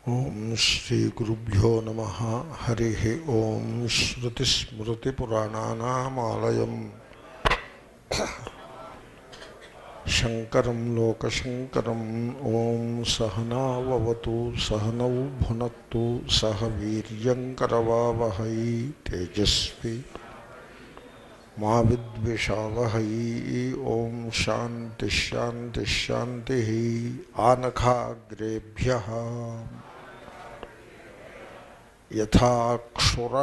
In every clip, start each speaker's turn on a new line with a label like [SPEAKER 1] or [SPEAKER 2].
[SPEAKER 1] ఓం శ్రీ గురుభ్యో నమ హరి ఓం శ్రుతిస్మృతిపురాణానామాలయం శంకరం లోకశంకరం ఓం సహనావతు సహనౌ భునత్తు సహ వీర్యంకరవావహై తేజస్వి మా విద్విషావహై ఓం శాంతి శాంతి శాంతి ఆనఖాగ్రేభ్య యథాక్షుర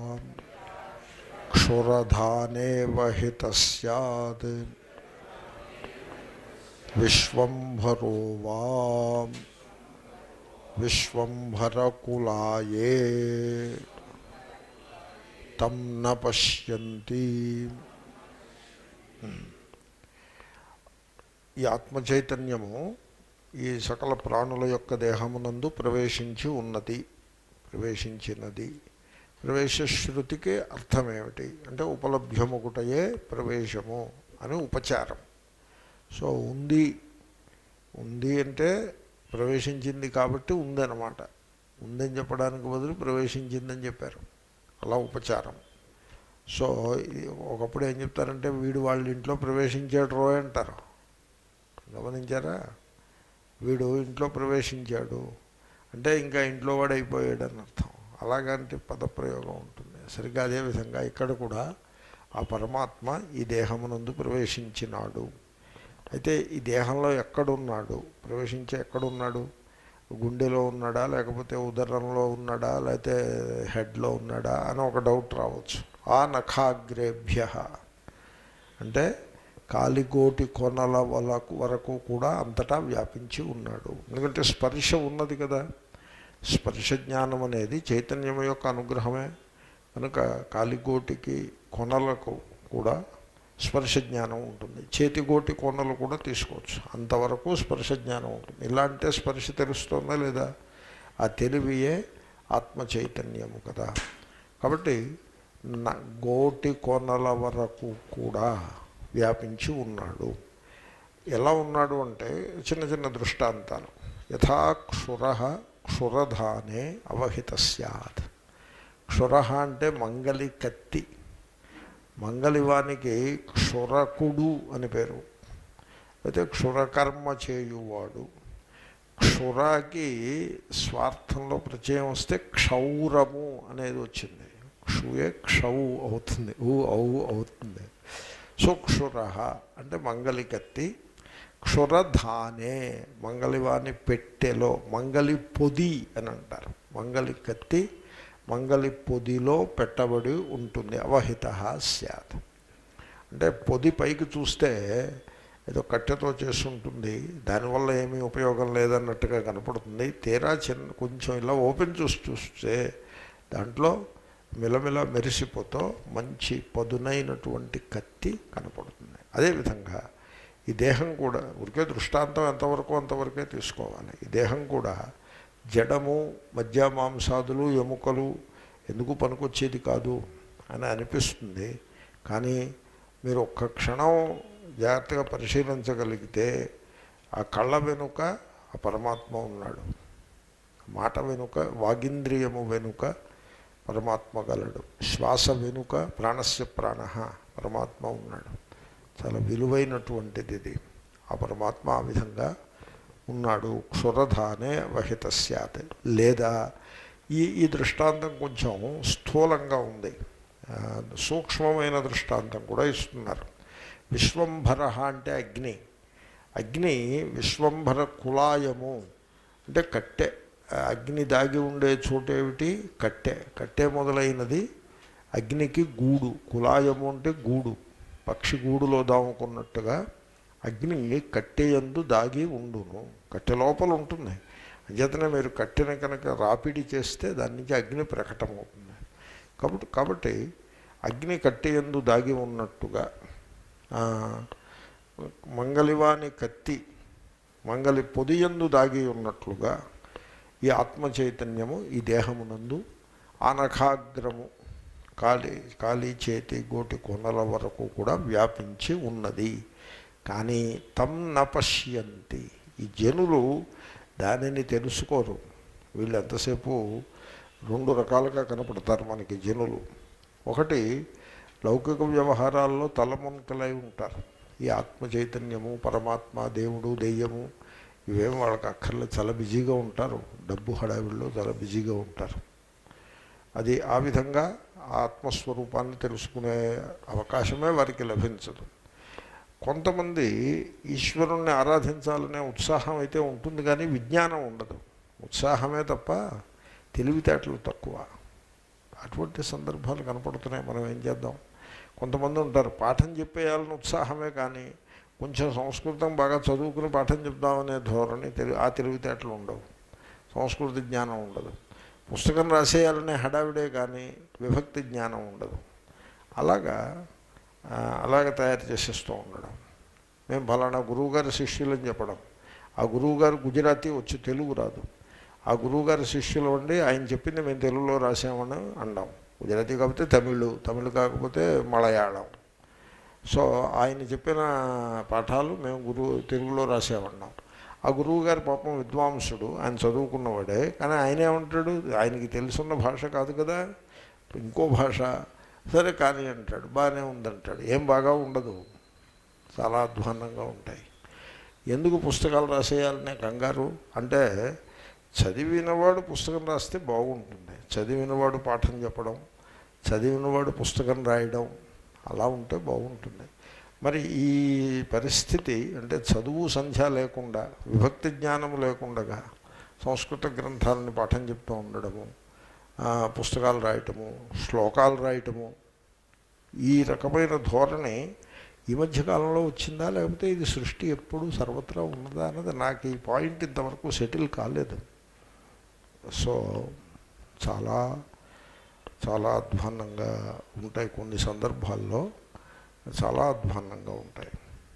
[SPEAKER 1] క్షురధానేవ హిత సద్ విశ్వంభరో వా విశ్వంభరకులాయే తం న పశ్యంతి ఈ ఆత్మచైతన్యము ఈ సకల ప్రాణుల యొక్క దేహమునందు ప్రవేశించి ఉన్నది ప్రవేశించినది ప్రవేశశ్రుతికి అర్థమేమిటి అంటే ఉపలభ్యముకుటయే ప్రవేశము అని ఉపచారం సో ఉంది ఉంది అంటే ప్రవేశించింది కాబట్టి ఉందన్నమాట ఉందని చెప్పడానికి బదులు ప్రవేశించిందని చెప్పారు అలా ఉపచారం సో ఒకప్పుడు ఏం చెప్తారంటే వీడు వాళ్ళ ఇంట్లో ప్రవేశించాడు రో అంటారు గమనించారా వీడు ఇంట్లో ప్రవేశించాడు అంటే ఇంకా ఇంట్లో వాడు అయిపోయాడు అని అర్థం అలాగంటే పదప్రయోగం ఉంటుంది సరిగ్గా అదేవిధంగా ఇక్కడ కూడా ఆ పరమాత్మ ఈ దేహమునందు ప్రవేశించినాడు అయితే ఈ దేహంలో ఎక్కడున్నాడు ప్రవేశించి ఎక్కడున్నాడు గుండెలో ఉన్నాడా లేకపోతే ఉదరంలో ఉన్నాడా లేకపోతే హెడ్లో ఉన్నాడా అని ఒక డౌట్ రావచ్చు ఆ నఖాగ్రేభ్య అంటే కాలిగోటి కొనల వలకు వరకు కూడా అంతటా వ్యాపించి ఉన్నాడు ఎందుకంటే స్పర్శ ఉన్నది కదా స్పర్శ జ్ఞానం అనేది చైతన్యం యొక్క అనుగ్రహమే కనుక కాలిగోటికి కొనలకు కూడా స్పర్శ జ్ఞానం ఉంటుంది చేతిగోటి కొనలు కూడా తీసుకోవచ్చు అంతవరకు స్పర్శ జ్ఞానం ఉంటుంది ఇలా అంటే స్పర్శ తెలుస్తుందా లేదా ఆ తెలివియే ఆత్మ చైతన్యము కదా కాబట్టి గోటి కొనల వరకు కూడా వ్యాపించి ఉన్నాడు ఎలా ఉన్నాడు అంటే చిన్న చిన్న దృష్టాంతాలు యథా క్షుర క్షురధానే అవహిత సత్ క్షుర అంటే మంగలి కత్తి మంగళివానికి క్షురకుడు అని పేరు అయితే క్షురకర్మ చేయువాడు క్షురకి స్వార్థంలో ప్రత్యయం వస్తే క్షౌరము అనేది వచ్చింది క్షుయే క్షౌ అవుతుంది ఊ ఔ అవుతుంది సో క్షుర అంటే మంగలి కత్తి క్షురధానే మంగళివాని పెట్టెలో మంగలి పొది అని అంటారు మంగలి కత్తి మంగలి పొదిలో పెట్టబడి ఉంటుంది అవహిత సత్ అంటే పొది పైకి చూస్తే ఏదో కట్టెతో చేస్తుంటుంది దానివల్ల ఏమీ ఉపయోగం లేదన్నట్టుగా కనపడుతుంది తీరా చిన్న కొంచెం ఇలా ఓపెన్ చూసి చూస్తే దాంట్లో మిలమిల మెరిసిపోతూ మంచి పదునైనటువంటి కత్తి కనపడుతుంది అదేవిధంగా ఈ దేహం కూడా ఉరికే దృష్టాంతం ఎంతవరకు అంతవరకే తీసుకోవాలి ఈ దేహం కూడా జడము మధ్య మాంసాదులు ఎముకలు ఎందుకు పనికొచ్చేది కాదు అని అనిపిస్తుంది కానీ మీరు ఒక్క క్షణం జాగ్రత్తగా పరిశీలించగలిగితే ఆ కళ్ళ వెనుక ఆ పరమాత్మ ఉన్నాడు మాట వెనుక వాగింద్రియము వెనుక పరమాత్మ గలడు శ్వాస వెనుక ప్రాణస్య ప్రాణ పరమాత్మ ఉన్నాడు చాలా విలువైనటువంటిది ఇది ఆ పరమాత్మ ఆ విధంగా ఉన్నాడు క్షురధానే వహిత సత్ లేదా ఈ ఈ దృష్టాంతం కొంచెం స్థూలంగా ఉంది సూక్ష్మమైన దృష్టాంతం కూడా ఇస్తున్నారు విశ్వంభర అంటే అగ్ని అగ్ని విశ్వంభర కులాయము అంటే కట్టె అగ్ని దాగి ఉండే చోటేమిటి కట్టె కట్టె మొదలైనది అగ్నికి గూడు కులాయము అంటే గూడు పక్షి గూడులో దాముకున్నట్టుగా అగ్ని కట్టెయందు దాగి ఉండును కట్టె లోపల ఉంటుంది అంచేతనే మీరు కట్టెని కనుక రాపిడి చేస్తే దాని నుంచి అగ్ని ప్రకటమవుతుంది కాబట్టి కాబట్టి అగ్ని కట్టెయందు దాగి ఉన్నట్టుగా మంగళివాని కత్తి మంగళి పొదియందు దాగి ఉన్నట్లుగా ఈ ఆత్మ చైతన్యము ఈ దేహమునందు ఆనఖాగ్రము కాలి కాలి చేతి గోటి కొనల వరకు కూడా వ్యాపించి ఉన్నది కానీ తం నపశ్యంతి ఈ జనులు దానిని తెలుసుకోరు వీళ్ళు ఎంతసేపు రెండు రకాలుగా కనపడతారు మనకి జనులు ఒకటి లౌకిక వ్యవహారాల్లో తలమునకలై ఉంటారు ఈ ఆత్మ చైతన్యము పరమాత్మ దేవుడు దెయ్యము ఇవేం వాళ్ళకి అక్కర్లేదు చాలా బిజీగా ఉంటారు డబ్బు హడావిడిలో చాలా బిజీగా ఉంటారు అది ఆ విధంగా ఆత్మస్వరూపాన్ని తెలుసుకునే అవకాశమే వారికి లభించదు కొంతమంది ఈశ్వరుణ్ణి ఆరాధించాలనే ఉత్సాహం అయితే ఉంటుంది కానీ విజ్ఞానం ఉండదు ఉత్సాహమే తప్ప తెలివితేటలు తక్కువ అటువంటి సందర్భాలు కనపడుతున్నాయి మనం ఏం చేద్దాం కొంతమంది ఉంటారు పాఠం చెప్పేయాలని ఉత్సాహమే కానీ కొంచెం సంస్కృతం బాగా చదువుకుని పాఠం చెప్దామనే ధోరణి తెలి ఆ తెలివితేటలు ఉండవు సంస్కృతి జ్ఞానం ఉండదు పుస్తకం రాసేయాలనే హడావిడే కానీ విభక్తి జ్ఞానం ఉండదు అలాగా ఆ, అలాగ తయారు చేసేస్తూ ఉండడం మేము ఫలానా గురువుగారి శిష్యులని చెప్పడం ఆ గురువుగారు గుజరాతీ వచ్చి తెలుగు రాదు ఆ గురువుగారి శిష్యులు ఉండి ఆయన చెప్పింది మేము తెలుగులో రాసామని అండాం గుజరాతీ కాకపోతే తమిళ్ తమిళ్ కాకపోతే మలయాళం సో ఆయన చెప్పిన పాఠాలు మేము గురువు తెలుగులో రాసామన్నాం ఆ గురువు గారి పాపం విద్వాంసుడు ఆయన చదువుకున్నవాడే కానీ ఆయన ఏమంటాడు ఆయనకి తెలుసున్న భాష కాదు కదా ఇంకో భాష సరే కానీ అంటాడు బాగానే ఉందంటాడు ఏం బాగా ఉండదు చాలా అధ్వాన్నంగా ఉంటాయి ఎందుకు పుస్తకాలు రాసేయాలనే కంగారు అంటే చదివినవాడు పుస్తకం రాస్తే బాగుంటుంది చదివినవాడు పాఠం చెప్పడం చదివినవాడు పుస్తకం రాయడం అలా ఉంటే బాగుంటుంది మరి ఈ పరిస్థితి అంటే చదువు సంధ్య లేకుండా విభక్తి జ్ఞానం లేకుండా సంస్కృత గ్రంథాలని పాఠం చెప్తూ ఉండడము ఆ, పుస్తకాలు రాయటము శ్లోకాలు రాయటము ఈ రకమైన ధోరణి ఈ మధ్యకాలంలో వచ్చిందా లేకపోతే ఇది సృష్టి ఎప్పుడు సర్వత్రా ఉన్నదా అన్నది నాకు ఈ పాయింట్ ఇంతవరకు సెటిల్ కాలేదు సో చాలా చాలా అధ్వాన్నంగా ఉంటాయి కొన్ని సందర్భాల్లో చాలా అధ్వాన్నంగా ఉంటాయి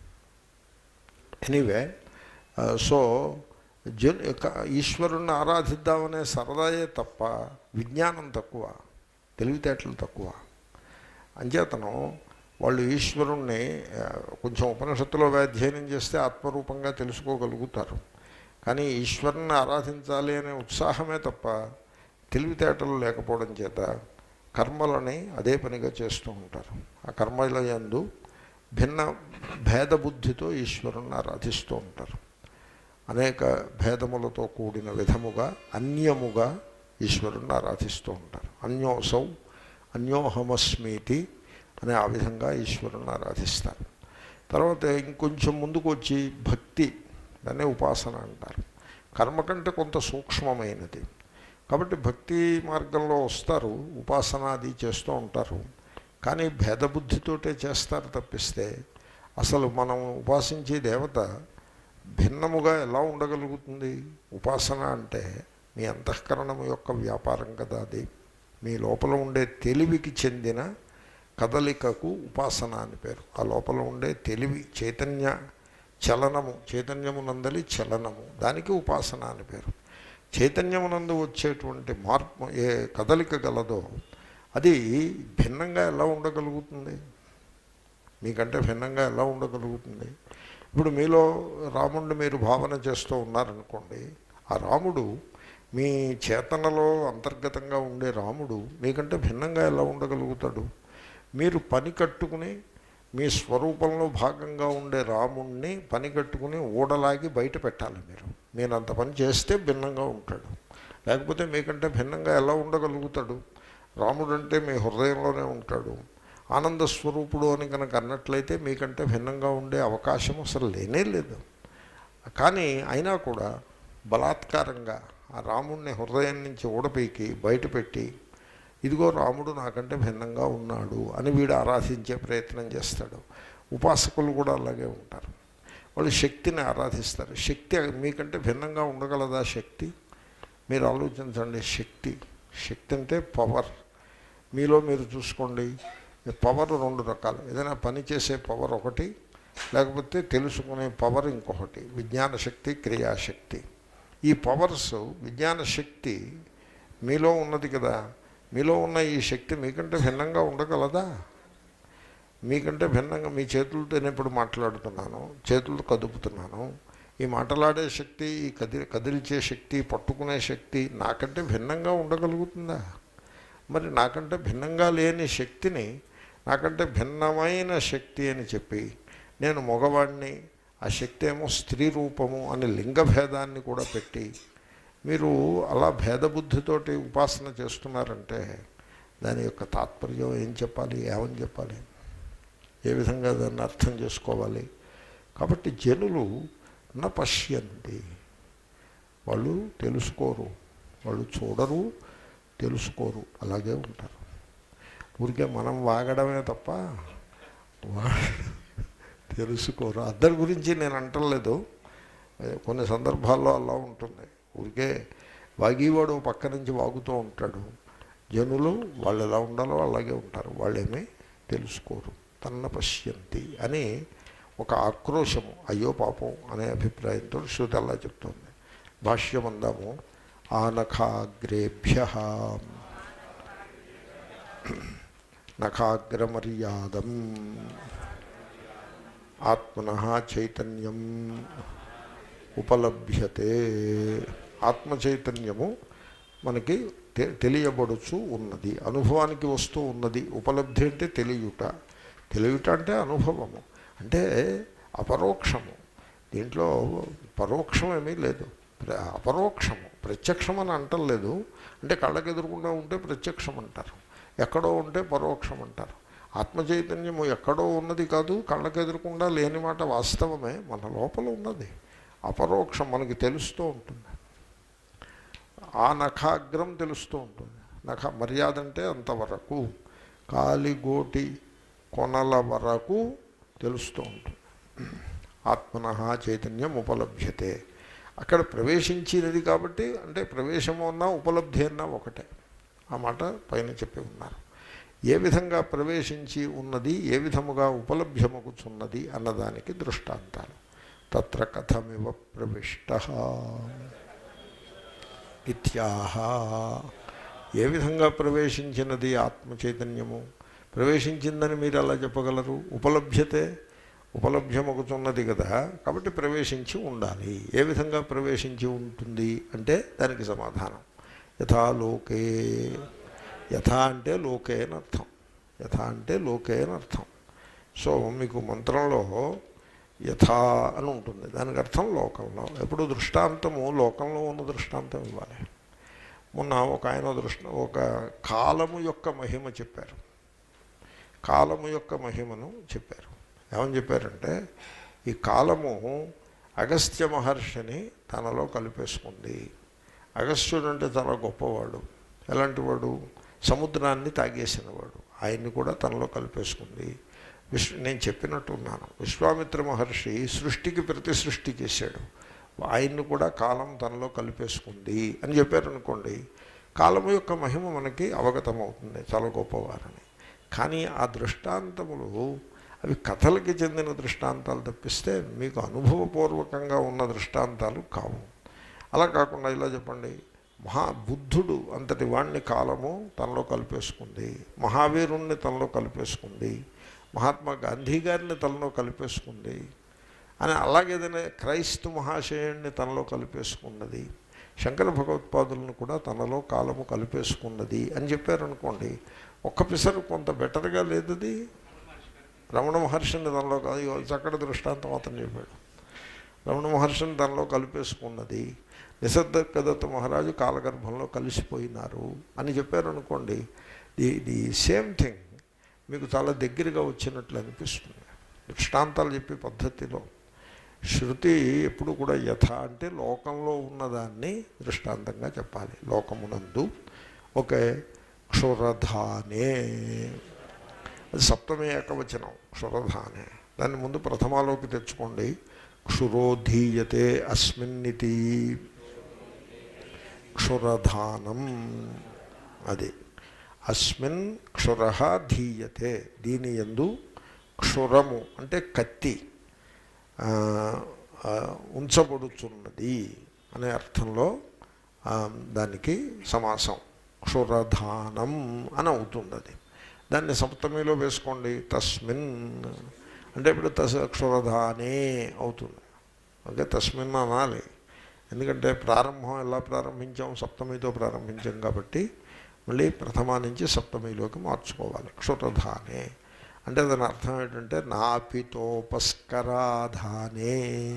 [SPEAKER 1] ఎనీవే సో జన్ క- ఈశ్వరుణ్ణి ఆరాధిద్దామనే సరదాయే తప్ప విజ్ఞానం తక్కువ తెలివితేటలు తక్కువ అంచేతనం వాళ్ళు ఈశ్వరుణ్ణి ఆ, కొంచెం ఉపనిషత్తులో అధ్యయనం చేస్తే ఆత్మరూపంగా తెలుసుకోగలుగుతారు కానీ ఈశ్వరుని ఆరాధించాలి అనే ఉత్సాహమే తప్ప తెలివితేటలు లేకపోవడం చేత కర్మలని అదే పనిగా చేస్తూ ఉంటారు ఆ కర్మల యందు భిన్న భేద బుద్ధితో ఈశ్వరుణ్ణి ఆరాధిస్తూ ఉంటారు అనేక భేదములతో కూడిన విధముగా అన్యముగా ఈశ్వరుణ్ణి ఆరాధిస్తూ ఉంటారు అన్యోసౌ అన్యోహమస్మీతి అనే ఆ విధంగా ఈశ్వరుని ఆరాధిస్తారు తర్వాత ఇంకొంచెం ముందుకు వచ్చి భక్తి దాన్నే ఉపాసన అంటారు కర్మ కంటే కొంత సూక్ష్మమైనది కాబట్టి భక్తి మార్గంలో వస్తారు ఉపాసన అది చేస్తూ ఉంటారు కానీ భేదబుద్ధితోటే చేస్తారు తప్పిస్తే అసలు మనం ఉపాసించే దేవత భిన్నముగా ఎలా ఉండగలుగుతుంది ఉపాసన అంటే మీ అంతఃకరణము యొక్క వ్యాపారం కదా అది మీ లోపల ఉండే తెలివికి చెందిన కదలికకు ఉపాసన అని పేరు ఆ లోపల ఉండే తెలివి చైతన్య చలనము చైతన్యమునందలి చలనము దానికి ఉపాసన అని పేరు చైతన్యమునందు వచ్చేటువంటి మార్పు ఏ కదలిక గలదో అది భిన్నంగా ఎలా ఉండగలుగుతుంది మీకంటే భిన్నంగా ఎలా ఉండగలుగుతుంది ఇప్పుడు మీలో రాముడిని మీరు భావన చేస్తూ ఉన్నారనుకోండి ఆ రాముడు మీ చేతనలో అంతర్గతంగా ఉండే రాముడు మీకంటే భిన్నంగా ఎలా ఉండగలుగుతాడు మీరు పని కట్టుకుని మీ స్వరూపంలో భాగంగా ఉండే రాముణ్ణి పని కట్టుకుని ఊడలాగి బయట పెట్టాలి మీరు నేను అంత పని చేస్తే భిన్నంగా ఉంటాడు లేకపోతే మీకంటే భిన్నంగా ఎలా ఉండగలుగుతాడు రాముడు అంటే మీ హృదయంలోనే ఉంటాడు ఆనంద స్వరూపుడు అని కనుక అన్నట్లయితే మీకంటే భిన్నంగా ఉండే అవకాశం అసలు లేనే లేదు కానీ అయినా కూడా బలాత్కారంగా ఆ రాముణ్ణి హృదయం నుంచి ఊడపీకి బయటపెట్టి ఇదిగో రాముడు నాకంటే భిన్నంగా ఉన్నాడు అని వీడు ఆరాధించే ప్రయత్నం చేస్తాడు ఉపాసకులు కూడా అలాగే ఉంటారు వాళ్ళు శక్తిని ఆరాధిస్తారు శక్తి మీకంటే భిన్నంగా ఉండగలదా శక్తి మీరు ఆలోచించండి శక్తి శక్తి అంటే పవర్ మీలో మీరు చూసుకోండి పవర్ రెండు రకాలు ఏదైనా పని చేసే పవర్ ఒకటి లేకపోతే తెలుసుకునే పవర్ ఇంకొకటి విజ్ఞాన శక్తి క్రియాశక్తి ఈ పవర్స్ విజ్ఞాన శక్తి మీలో ఉన్నది కదా మీలో ఉన్న ఈ శక్తి మీకంటే భిన్నంగా ఉండగలదా మీకంటే భిన్నంగా మీ చేతులతో నేను ఇప్పుడు మాట్లాడుతున్నాను చేతులతో కదుపుతున్నాను ఈ మాటలాడే శక్తి ఈ కది కదిలించే శక్తి పట్టుకునే శక్తి నాకంటే భిన్నంగా ఉండగలుగుతుందా మరి నాకంటే భిన్నంగా లేని శక్తిని నాకంటే భిన్నమైన శక్తి అని చెప్పి నేను మగవాడిని ఆ శక్తి ఏమో స్త్రీ రూపము అని లింగ భేదాన్ని కూడా పెట్టి మీరు అలా భేదబుద్ధితోటి ఉపాసన చేస్తున్నారంటే దాని యొక్క తాత్పర్యం ఏం చెప్పాలి ఏమని చెప్పాలి ఏ విధంగా దాన్ని అర్థం చేసుకోవాలి కాబట్టి జనులు న పశ్యంతి వాళ్ళు తెలుసుకోరు వాళ్ళు చూడరు తెలుసుకోరు అలాగే ఉంటారు ఊరికే మనం వాగడమే తప్ప వా- తెలుసుకోరు అందరి గురించి నేను అంటలేదు కొన్ని సందర్భాల్లో అలా ఉంటుంది ఊరికే వాగేవాడు పక్క నుంచి వాగుతూ ఉంటాడు జనులు వాళ్ళు ఎలా ఉండాలో అలాగే ఉంటారు వాళ్ళేమీ తెలుసుకోరు తన్న పశ్యంతి అని ఒక ఆక్రోశము అయ్యో పాపం అనే అభిప్రాయంతో శృతి అలా చెప్తుంది భాష్యం అందాము ఆనఖాగ్రేభ్య నఖాగ్రమర్యాదం ఆత్మన చైతన్యం ఉపలభ్యతే ఆత్మ చైతన్యము మనకి తె- తెలియబడుచు ఉన్నది అనుభవానికి వస్తూ ఉన్నది ఉపలబ్ధి అంటే తెలియుట తెలియుట అంటే అనుభవము అంటే అపరోక్షము దీంట్లో పరోక్షం ఏమీ లేదు ప్ర- అపరోక్షము ప్రత్యక్షం అని అంటలేదు అంటే కళ్ళకి ఎదురుకుండా ఉంటే ప్రత్యక్షం అంటారు ఎక్కడో ఉంటే పరోక్షం అంటారు ఆత్మ చైతన్యము ఎక్కడో ఉన్నది కాదు కళ్ళకి ఎదురకుండా లేని మాట వాస్తవమే మన లోపల ఉన్నది అపరోక్షం మనకి తెలుస్తూ ఉంటుంది ఆ నఖాగ్రం తెలుస్తూ ఉంటుంది నఖ మర్యాద అంటే అంతవరకు కాలిగోటి కొనల వరకు తెలుస్తూ ఉంటుంది ఆత్మన చైతన్యం ఉపలభ్యతే అక్కడ ప్రవేశించినది కాబట్టి అంటే ప్రవేశము అన్నా ఉపలబ్ధి అన్నా ఒకటే ఆ మాట పైన చెప్పి ఉన్నారు ఏ విధంగా ప్రవేశించి ఉన్నది ఏ విధముగా ఉపలభ్యమగుచున్నది అన్నదానికి దృష్టాంతాలు తత్ర కథమివ ప్రవిష్ట ఇత్యాహ ఏ విధంగా ప్రవేశించినది ఆత్మ చైతన్యము ప్రవేశించిందని మీరు ఎలా చెప్పగలరు ఉపలభ్యతే ఉపలభ్యమగుతున్నది కదా కాబట్టి ప్రవేశించి ఉండాలి ఏ విధంగా ప్రవేశించి ఉంటుంది అంటే దానికి సమాధానం యథా లోకే యథా అంటే లోకే అని అర్థం యథా అంటే లోకే అని అర్థం సో మీకు మంత్రంలో యథా అని ఉంటుంది దానికి అర్థం లోకంలో ఎప్పుడు దృష్టాంతము లోకంలో ఉన్న దృష్టాంతం ఇవ్వాలి మొన్న ఒక ఆయన దృష్ట ఒక కాలము యొక్క మహిమ చెప్పారు కాలము యొక్క మహిమను చెప్పారు ఏమని చెప్పారంటే ఈ కాలము అగస్త్య మహర్షిని తనలో కలిపేసుకుంది అగస్త్యుడు అంటే చాలా గొప్పవాడు ఎలాంటి వాడు సముద్రాన్ని తాగేసినవాడు ఆయన్ని కూడా తనలో కలిపేసుకుంది విశ్వ నేను చెప్పినట్టున్నాను విశ్వామిత్ర మహర్షి సృష్టికి ప్రతి సృష్టి చేశాడు ఆయన్ని కూడా కాలం తనలో కలిపేసుకుంది అని చెప్పారనుకోండి కాలము యొక్క మహిమ మనకి అవగతమవుతుంది చాలా గొప్పవారని కానీ ఆ దృష్టాంతములు అవి కథలకి చెందిన దృష్టాంతాలు తప్పిస్తే మీకు అనుభవపూర్వకంగా ఉన్న దృష్టాంతాలు కావు అలా కాకుండా ఇలా చెప్పండి మహా బుద్ధుడు అంతటి వాణ్ణి కాలము తనలో కలిపేసుకుంది మహావీరుణ్ణి తనలో కలిపేసుకుంది మహాత్మా గాంధీ గారిని తనలో కలిపేసుకుంది అని అలాగేదైనా క్రైస్తు మహాశయుణ్ణి తనలో కలిపేసుకున్నది శంకర భగవత్పాదులను కూడా తనలో కాలము కలిపేసుకున్నది అని చెప్పారనుకోండి ఒక్క పిసరు కొంత బెటర్గా లేదు అది రమణ మహర్షిని తనలో కాదు చక్కటి దృష్టాంతం అతను చెప్పాడు రమణ మహర్షిని తనలో కలిపేసుకున్నది నిసర్గదత్త మహారాజు కాలగర్భంలో కలిసిపోయినారు అని చెప్పారనుకోండి ది ది సేమ్ థింగ్ మీకు చాలా దగ్గరగా వచ్చినట్లు అనిపిస్తుంది దృష్టాంతాలు చెప్పే పద్ధతిలో శృతి ఎప్పుడు కూడా యథ అంటే లోకంలో ఉన్నదాన్ని దృష్టాంతంగా చెప్పాలి లోకమునందు ఒకే క్షురధానే అది సప్తమే ఏకవచనం క్షురధానే దాన్ని ముందు ప్రథమాలోకి తెచ్చుకోండి క్షురోధీయతే అస్మిన్నితి క్షురధానం అది అస్మిన్ క్షుర ధీయతే దీని ఎందు క్షురము అంటే కత్తి ఆ, ఆ, ఉంచబడుచున్నది అనే అర్థంలో ఆ, దానికి సమాసం క్షురధానం అని అవుతుంది అది దాన్ని సప్తమిలో వేసుకోండి తస్మిన్ అంటే ఇప్పుడు తస క్షురధానే అవుతుంది ఓకే తస్మిన్ అనాలి ఎందుకంటే ప్రారంభం ఎలా ప్రారంభించాం సప్తమితో ప్రారంభించాం కాబట్టి మళ్ళీ ప్రథమా నుంచి సప్తమిలోకి మార్చుకోవాలి క్షురధానే అంటే దాని అర్థం ఏంటంటే నాపితోపస్కరాధానే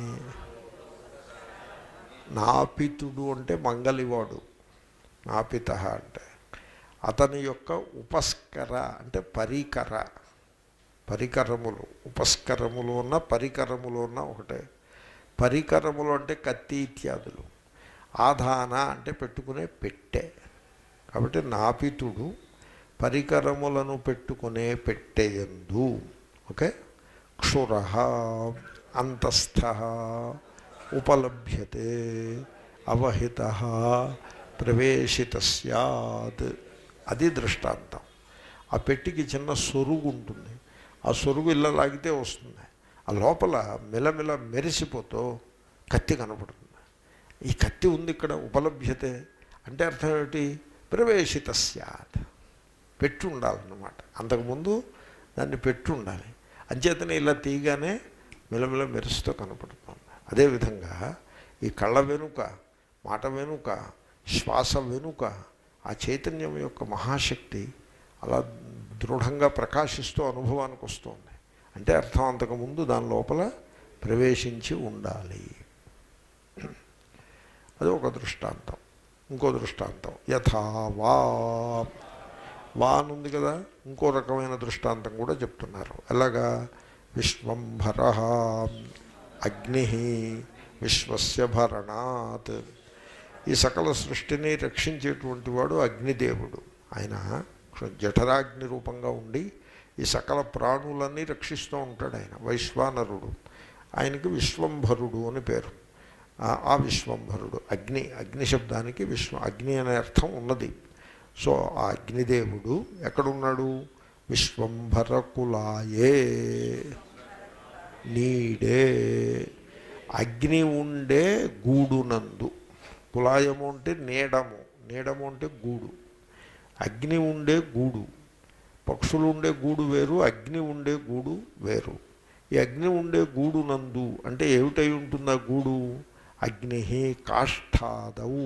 [SPEAKER 1] నాపితుడు అంటే మంగలివాడు నాపిత అంటే అతని యొక్క ఉపస్కర అంటే పరికర పరికరములు ఉపస్కరములు ఉన్న పరికరములు ఉన్న ఒకటే పరికరములు అంటే కత్తి ఇత్యాదులు ఆధాన అంటే పెట్టుకునే పెట్టె కాబట్టి నాపితుడు పరికరములను పెట్టుకునే పెట్టెయందు ఓకే క్షుర అంతస్థ ఉపలభ్యతే అవహిత ప్రవేశిత సత్ అది దృష్టాంతం ఆ పెట్టికి చిన్న సొరుగు ఉంటుంది ఆ సొరుగు ఇళ్ళ లాగితే వస్తుంది ఆ లోపల మిలమిల మెరిసిపోతూ కత్తి కనపడుతుంది ఈ కత్తి ఉంది ఇక్కడ ఉపలభ్యతే అంటే అర్థం ఏమిటి ప్రవేశిత సత్ పెట్టి ఉండాలన్నమాట అంతకుముందు దాన్ని పెట్టి ఉండాలి అంచేతనే ఇలా తీయగానే మిలమిల మెరుస్తూ కనపడుతుంది అదేవిధంగా ఈ కళ్ళ వెనుక మాట వెనుక శ్వాస వెనుక ఆ చైతన్యం యొక్క మహాశక్తి అలా దృఢంగా ప్రకాశిస్తూ అనుభవానికి వస్తుంది అంటే అర్థం అంతకుముందు దాని లోపల ప్రవేశించి ఉండాలి అది ఒక దృష్టాంతం ఇంకో దృష్టాంతం యథా వా వా అని ఉంది కదా ఇంకో రకమైన దృష్టాంతం కూడా చెప్తున్నారు ఎలాగా విశ్వంభర అగ్ని విశ్వస్య భరణాత్ ఈ సకల సృష్టిని రక్షించేటువంటి వాడు అగ్నిదేవుడు ఆయన జఠరాగ్ని రూపంగా ఉండి ఈ సకల ప్రాణులన్నీ రక్షిస్తూ ఉంటాడు ఆయన వైశ్వానరుడు ఆయనకి విశ్వంభరుడు అని పేరు ఆ- ఆ విశ్వంభరుడు అగ్ని అగ్ని శబ్దానికి విశ్వ అగ్ని అనే అర్థం ఉన్నది సో ఆ అగ్నిదేవుడు ఎక్కడున్నాడు విశ్వంభర కులాయే నీడే అగ్ని ఉండే గూడునందు కులాయము అంటే నీడము నీడము అంటే గూడు అగ్ని ఉండే గూడు పక్షులు ఉండే గూడు వేరు అగ్ని ఉండే గూడు వేరు ఈ అగ్ని ఉండే గూడు నందు అంటే ఏమిటై ఉంటుంది ఆ గూడు అగ్ని కాష్ఠాదవు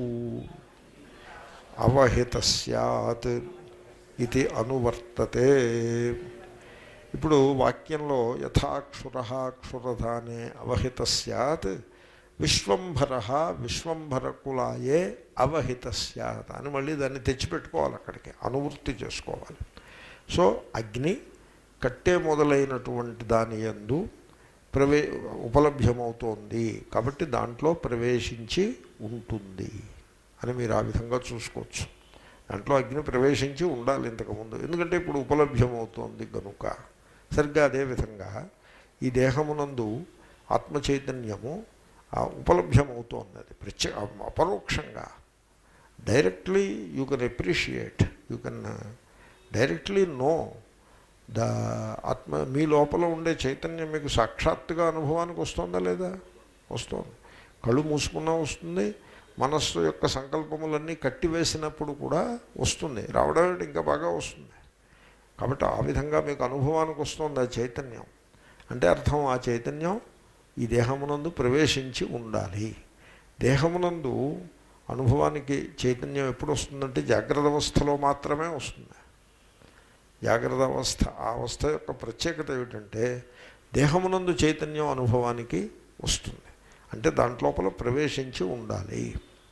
[SPEAKER 1] అవహిత సత్ ఇది అనువర్తతే ఇప్పుడు వాక్యంలో యథాక్షుర క్షురధానే అవహిత సత్ విశ్వంభర విశ్వంభర కులాయే అవహిత సత్ అని మళ్ళీ దాన్ని తెచ్చిపెట్టుకోవాలి అక్కడికి అనువృత్తి చేసుకోవాలి సో అగ్ని కట్టే మొదలైనటువంటి దాని యందు ప్రవే ఉపలభ్యమవుతోంది కాబట్టి దాంట్లో ప్రవేశించి ఉంటుంది అని మీరు ఆ విధంగా చూసుకోవచ్చు దాంట్లో అగ్ని ప్రవేశించి ఉండాలి ఇంతకుముందు ఎందుకంటే ఇప్పుడు ఉపలభ్యమవుతోంది గనుక సరిగ్గా అదేవిధంగా ఈ దేహమునందు ఆత్మ చైతన్యము ఆ ఉపలభ్యమవుతోంది అది ప్రత్యేక అపరోక్షంగా directly you can appreciate you can directly know the ఆత్మ మీ లోపల ఉండే చైతన్యం మీకు సాక్షాత్తుగా అనుభవానికి వస్తుందా లేదా వస్తుంది కళ్ళు మూసుకున్నా వస్తుంది మనస్సు యొక్క సంకల్పములన్నీ కట్టివేసినప్పుడు కూడా వస్తుంది రావడం ఏంటి ఇంకా బాగా వస్తుంది కాబట్టి ఆ విధంగా మీకు అనుభవానికి వస్తుంది ఆ చైతన్యం అంటే అర్థం ఆ చైతన్యం ఈ దేహమునందు ప్రవేశించి ఉండాలి దేహమునందు అనుభవానికి చైతన్యం ఎప్పుడు వస్తుందంటే జాగ్రత్త అవస్థలో మాత్రమే వస్తుంది జాగ్రత్త అవస్థ ఆ అవస్థ యొక్క ప్రత్యేకత ఏమిటంటే దేహమునందు చైతన్యం అనుభవానికి వస్తుంది అంటే దాంట్లోపల ప్రవేశించి ఉండాలి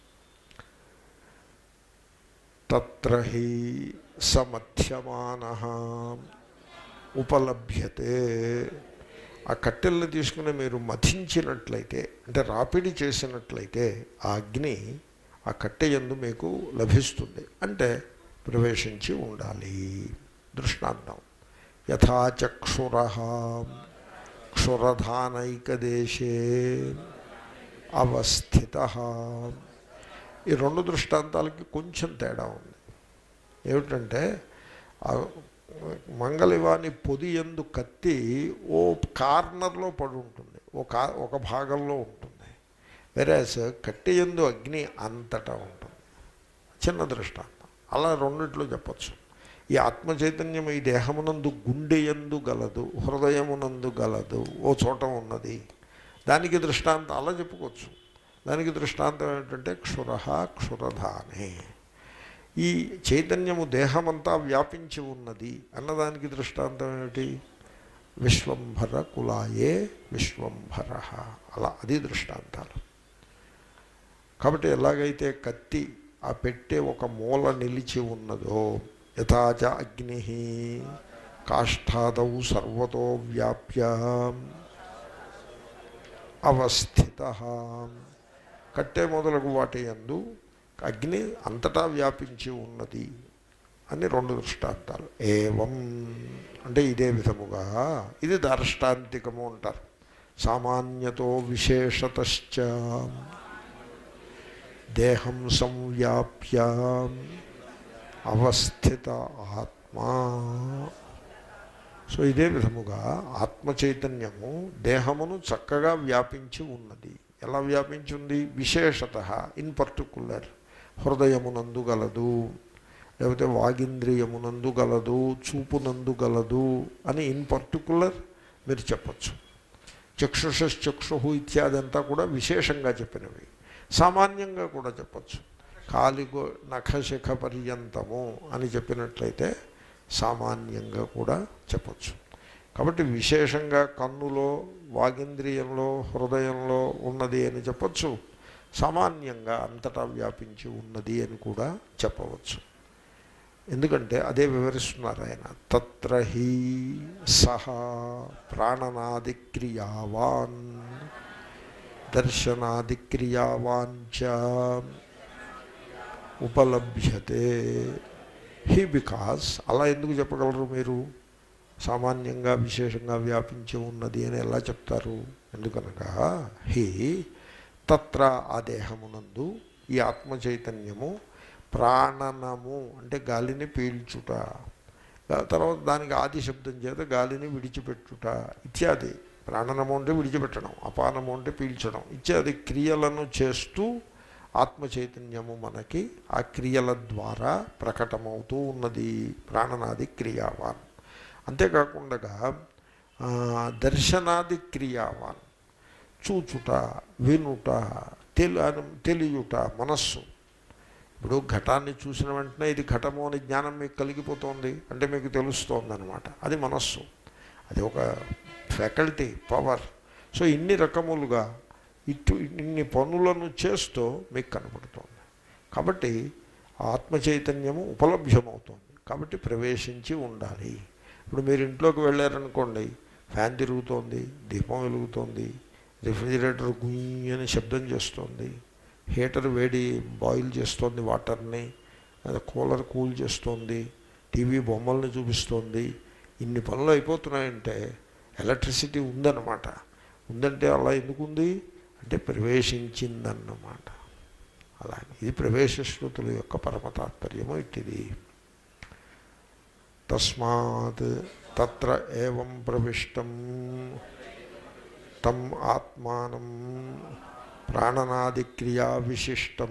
[SPEAKER 1] తత్ర హి సమధ్యమాన ఉపలభ్యతే ఆ కట్టెల్ని తీసుకుని మీరు మథించినట్లయితే అంటే రాపిడి చేసినట్లయితే ఆ అగ్ని ఆ కట్టె యందు మీకు లభిస్తుంది అంటే ప్రవేశించి ఉండాలి దృష్టాంతం యథాచక్షుర క్షురధానైకదేశే అవస్థిత ఈ రెండు దృష్టాంతాలకి కొంచెం తేడా ఉంది ఏమిటంటే ఆ మంగళివాని పొది ఎందు కత్తి ఓ కార్నర్లో పడి ఉంటుంది ఓ కా ఒక భాగంలో ఉంటుంది వెరాస్ కట్టె ఎందు అగ్ని అంతటా ఉంటుంది చిన్న దృష్టాంతం అలా రెండిట్లో చెప్పచ్చు ఈ ఆత్మ చైతన్యం ఈ దేహమునందు గుండె ఎందు గలదు హృదయమునందు గలదు ఓ చోట ఉన్నది దానికి దృష్టాంతం అలా చెప్పుకోవచ్చు దానికి దృష్టాంతం ఏంటంటే క్షుర క్షురధానే ఈ చైతన్యము దేహమంతా వ్యాపించి ఉన్నది అన్నదానికి దృష్టాంతం ఏమిటి విశ్వంభర కులాయే విశ్వంభర అలా అది దృష్టాంతాలు కాబట్టి ఎలాగైతే కత్తి ఆ పెట్టే ఒక మూల నిలిచి ఉన్నదో యథాచ అగ్ని కాష్టాదౌ సర్వతో వ్యాప్య అవస్థిత కట్టె మొదలగు వాటి యందు అగ్ని అంతటా వ్యాపించి ఉన్నది అని రెండు దృష్టాంతాలు ఏవం అంటే ఇదే విధముగా ఇది దార్ష్టాంతికము అంటారు సామాన్యతో విశేషతశ్చ దేహం సంవ్యాప్య అవస్థిత ఆత్మా సో ఇదే విధముగా ఆత్మ చైతన్యము దేహమును చక్కగా వ్యాపించి ఉన్నది ఎలా వ్యాపించి ఉంది విశేషత ఇన్ పర్టికులర్ హృదయమునందు గలదు లేకపోతే వాగింద్రియమునందు గలదు చూపునందు గలదు అని ఇన్ పర్టికులర్ మీరు చెప్పచ్చు చక్షుషశ్చక్షు ఇత్యాది అంతా కూడా విశేషంగా చెప్పినవి సామాన్యంగా కూడా చెప్పచ్చు కాలిగో నఖశిఖ పర్యంతము అని చెప్పినట్లయితే సామాన్యంగా కూడా చెప్పచ్చు కాబట్టి విశేషంగా కన్నులో వాగింద్రియంలో హృదయంలో ఉన్నది అని చెప్పచ్చు సామాన్యంగా అంతటా వ్యాపించి ఉన్నది అని కూడా చెప్పవచ్చు ఎందుకంటే అదే వివరిస్తున్నారు ఆయన తత్ర హి సహా ప్రాణనాది క్రియావాన్ దర్శనాది క్రియావాంచ ఉపలభ్యతే హీ బికాస్ అలా ఎందుకు చెప్పగలరు మీరు సామాన్యంగా విశేషంగా వ్యాపించి ఉన్నది అని ఎలా చెప్తారు ఎందుకనగా హీ తత్ర ఆ దేహమునందు ఈ ఆత్మ చైతన్యము ప్రాణనము అంటే గాలిని పీల్చుట తర్వాత దానికి ఆది శబ్దం చేత గాలిని విడిచిపెట్టుట ఇత్యాది ప్రాణనము అంటే విడిచిపెట్టడం అపానము అంటే పీల్చడం ఇత్యాది క్రియలను చేస్తూ ఆత్మ చైతన్యము మనకి ఆ క్రియల ద్వారా ప్రకటమవుతూ ఉన్నది ప్రాణనాది క్రియావాన్ అంతేకాకుండా దర్శనాది క్రియావాన్ చూచుట వినుట తెలి తెలియుట మనస్సు ఇప్పుడు ఘటాన్ని చూసిన వెంటనే ఇది ఘటము అని జ్ఞానం మీకు కలిగిపోతుంది అంటే మీకు తెలుస్తోంది అనమాట అది మనస్సు అది ఒక ఫ్యాకల్టీ పవర్ సో ఇన్ని రకములుగా ఇటు ఇన్ని పనులను చేస్తూ మీకు కనపడుతోంది కాబట్టి ఆత్మ చైతన్యము ఉపలభ్యమవుతోంది కాబట్టి ప్రవేశించి ఉండాలి ఇప్పుడు మీరు ఇంట్లోకి వెళ్ళారనుకోండి ఫ్యాన్ తిరుగుతోంది దీపం వెలుగుతోంది రిఫ్రిజిరేటర్ గుయ్యి అని శబ్దం చేస్తోంది హీటర్ వేడి బాయిల్ చేస్తోంది వాటర్ని కూలర్ కూల్ చేస్తోంది టీవీ బొమ్మల్ని చూపిస్తోంది ఇన్ని పనులు అయిపోతున్నాయంటే ఎలక్ట్రిసిటీ ఉందన్నమాట ఉందంటే అలా ఎందుకుంది అంటే ప్రవేశించిందన్నమాట అలా ఇది ప్రవేశ శృతుల యొక్క పరమ తాత్పర్యము ఇట్టిది తస్మాత్ తత్ర ఏవం ప్రవిష్టం తం ఆత్మానం ప్రాణనాదిక్రియా విశిష్టం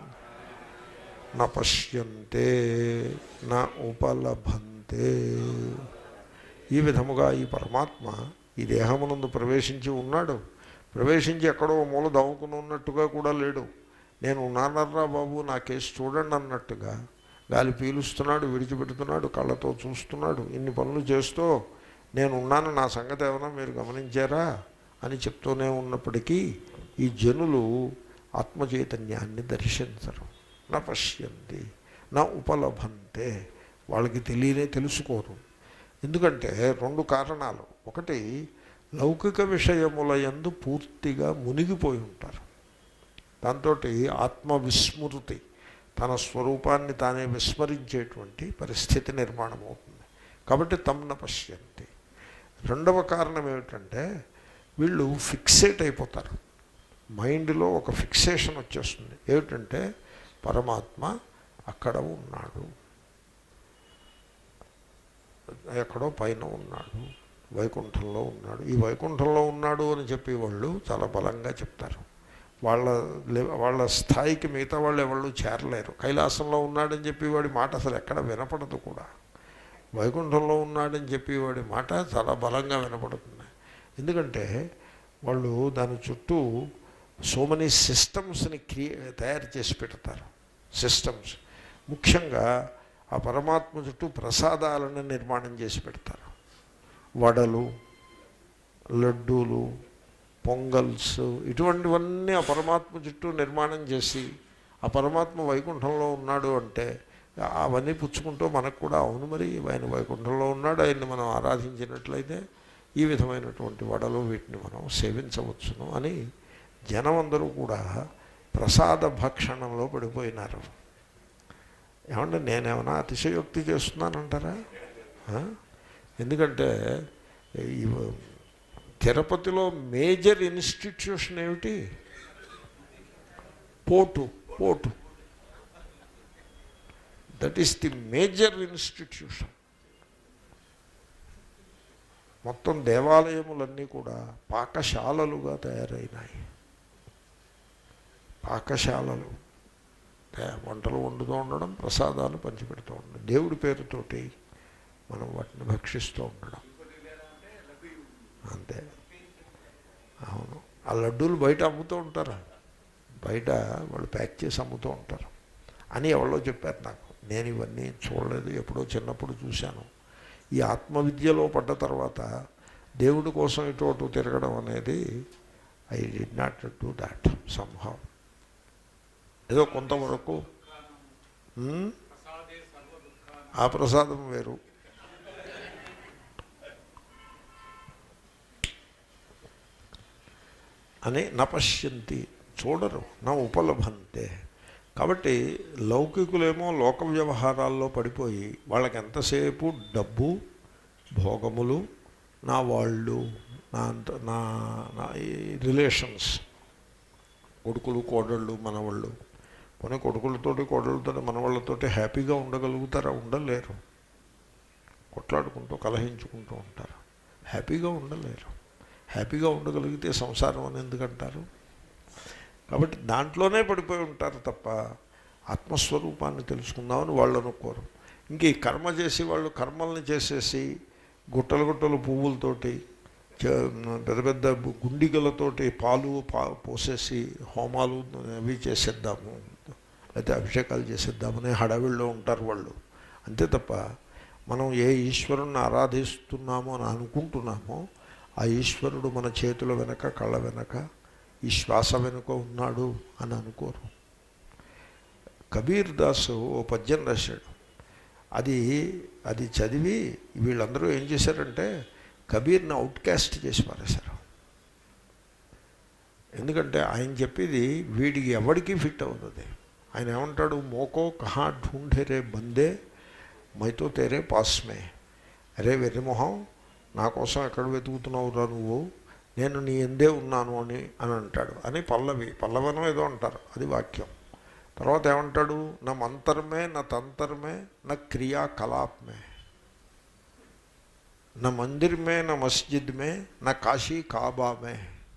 [SPEAKER 1] న పశ్యంతే న ఉపలభంతే ఈ విధముగా ఈ పరమాత్మ ఈ దేహమునందు ప్రవేశించి ఉన్నాడు ప్రవేశించి ఎక్కడో మూల దవ్వుకుని ఉన్నట్టుగా కూడా లేడు నేను ఉన్నానర్రా బాబు నా కేసు చూడండి అన్నట్టుగా గాలి పీలుస్తున్నాడు విడిచిపెడుతున్నాడు కళ్ళతో చూస్తున్నాడు ఇన్ని పనులు చేస్తూ నేను ఉన్నాను నా సంగతి ఏమైనా మీరు గమనించారా అని చెప్తూనే ఉన్నప్పటికీ ఈ జనులు ఆత్మచైతన్యాన్ని దర్శించరు నా పశ్యంతి నా ఉపలభంతే వాళ్ళకి తెలియనే తెలుసుకోరు ఎందుకంటే రెండు కారణాలు ఒకటి లౌకిక విషయముల యందు పూర్తిగా మునిగిపోయి ఉంటారు దాంతో ఆత్మవిస్మృతి తన స్వరూపాన్ని తానే విస్మరించేటువంటి పరిస్థితి నిర్మాణం అవుతుంది కాబట్టి తమ్న పశ్యంతి రెండవ కారణం ఏమిటంటే వీళ్ళు ఫిక్సేట్ అయిపోతారు మైండ్లో ఒక ఫిక్సేషన్ వచ్చేస్తుంది ఏమిటంటే పరమాత్మ అక్కడ ఉన్నాడు ఎక్కడో పైన ఉన్నాడు వైకుంఠంలో ఉన్నాడు ఈ వైకుంఠంలో ఉన్నాడు అని చెప్పి వాళ్ళు చాలా బలంగా చెప్తారు వాళ్ళ వాళ్ళ స్థాయికి మిగతా వాళ్ళు ఎవళ్ళు చేరలేరు కైలాసంలో ఉన్నాడని చెప్పి వాడి మాట అసలు ఎక్కడ వినపడదు కూడా వైకుంఠంలో ఉన్నాడని చెప్పి వాడి మాట చాలా బలంగా వినపడుతుంది ఎందుకంటే వాళ్ళు దాని చుట్టూ సో మెనీ సిస్టమ్స్ని క్రియ తయారు చేసి పెడతారు సిస్టమ్స్ ముఖ్యంగా ఆ పరమాత్మ చుట్టూ ప్రసాదాలను నిర్మాణం చేసి పెడతారు వడలు లడ్డూలు పొంగల్స్ ఇటువంటివన్నీ ఆ పరమాత్మ చుట్టూ నిర్మాణం చేసి ఆ పరమాత్మ వైకుంఠంలో ఉన్నాడు అంటే అవన్నీ పుచ్చుకుంటూ మనకు కూడా అవును మరి ఆయన వైకుంఠంలో ఉన్నాడు ఆయన్ని మనం ఆరాధించినట్లయితే ఈ విధమైనటువంటి వడలు వీటిని మనం సేవించవచ్చును అని జనం అందరూ కూడా ప్రసాద భక్షణంలో పడిపోయినారు ఏమంటే నేనేమైనా అతిశయోక్తి చేస్తున్నానంటారా ఆ? ఎందుకంటే ఈ తిరుపతిలో మేజర్ ఇన్స్టిట్యూషన్ ఏమిటి పోటు పోటు that is the major institution మొత్తం దేవాలయములన్నీ కూడా పాకశాలలుగా తయారైనాయి పాకశాలలు తే- వంటలు వండుతూ ఉండడం ప్రసాదాలు పంచిపెడుతూ ఉండడం దేవుడి పేరుతోటి మనం వాటిని భక్షిస్తూ ఉండడం అంతే అవును ఆ లడ్డూలు బయట అమ్ముతూ ఉంటారు బయట వాళ్ళు ప్యాక్ చేసి అమ్ముతూ ఉంటారు అని ఎవరో చెప్పారు నాకు నేను ఇవన్నీ చూడలేదు ఎప్పుడో చిన్నప్పుడు చూశాను ఈ ఆత్మవిద్యలో పడ్డ తర్వాత దేవుడి కోసం ఇటు అటు తిరగడం అనేది I did not do that సంభవం ఏదో కొంతవరకు ఉమ్, ఆ ప్రసాదం వేరు అని నపశ్యంతి చూడరు నా ఉపలభంతే కాబట్టి లౌకికులేమో లోక వ్యవహారాల్లో పడిపోయి వాళ్ళకి ఎంతసేపు డబ్బు భోగములు నా వాళ్ళు నా అంత నా నా ఈ రిలేషన్స్ కొడుకులు కోడళ్ళు మనవాళ్ళు కొన్ని కొడుకులతోటి కోడళ్ళతో మనవాళ్ళతోటి హ్యాపీగా ఉండగలుగుతారా ఉండలేరు కొట్లాడుకుంటూ కలహించుకుంటూ ఉంటారు హ్యాపీగా ఉండలేరు హ్యాపీగా ఉండగలిగితే సంసారం అని ఎందుకంటారు కాబట్టి దాంట్లోనే పడిపోయి ఉంటారు తప్ప ఆత్మస్వరూపాన్ని తెలుసుకుందామని వాళ్ళు అనుకోరు ఇంక ఈ కర్మ చేసి వాళ్ళు కర్మల్ని చేసేసి గుట్టలు గుట్టలు పువ్వులతోటి చ- పెద్ద పెద్ద గుండిగలతోటి పాలు పా పోసేసి హోమాలు అవి చేసేద్దాము అయితే అభిషేకాలు చేసేద్దామని హడావిడిలో ఉంటారు వాళ్ళు అంతే తప్ప మనం ఏ ఈశ్వరుణ్ణి ఆరాధిస్తున్నామో అని అనుకుంటున్నామో ఆ ఈశ్వరుడు మన చేతుల వెనక కళ్ళ వెనక ఈ శ్వాస వెనుక ఉన్నాడు అని అనుకోరు కబీర్ దాసు ఓ పద్యం రాశాడు అది అది చదివి వీళ్ళందరూ ఏం చేశారంటే కబీర్ని అవుట్కాస్ట్ చేసి పారేశారు ఎందుకంటే ఆయన చెప్పేది వీడికి ఎవడికి ఫిట్ అవుతుంది ఆయన ఏమంటాడు మోకో కహా ఢూంఢే రే బందే మైతో తేరే పాస్మే అరే వెర్రిమొహం నా కోసం ఎక్కడ వెతుకుతున్నావురా నువ్వు నేను నీ ఎందే ఉన్నాను అని అని అంటాడు అని పల్లవి పల్లవనం ఏదో అంటారు అది వాక్యం తర్వాత ఏమంటాడు నా మంతరమే నా తంతరమే నా క్రియాకలాప్ మే నా మందిర్ మే నా మస్జిద్ మే నా కాశీ కాబా మే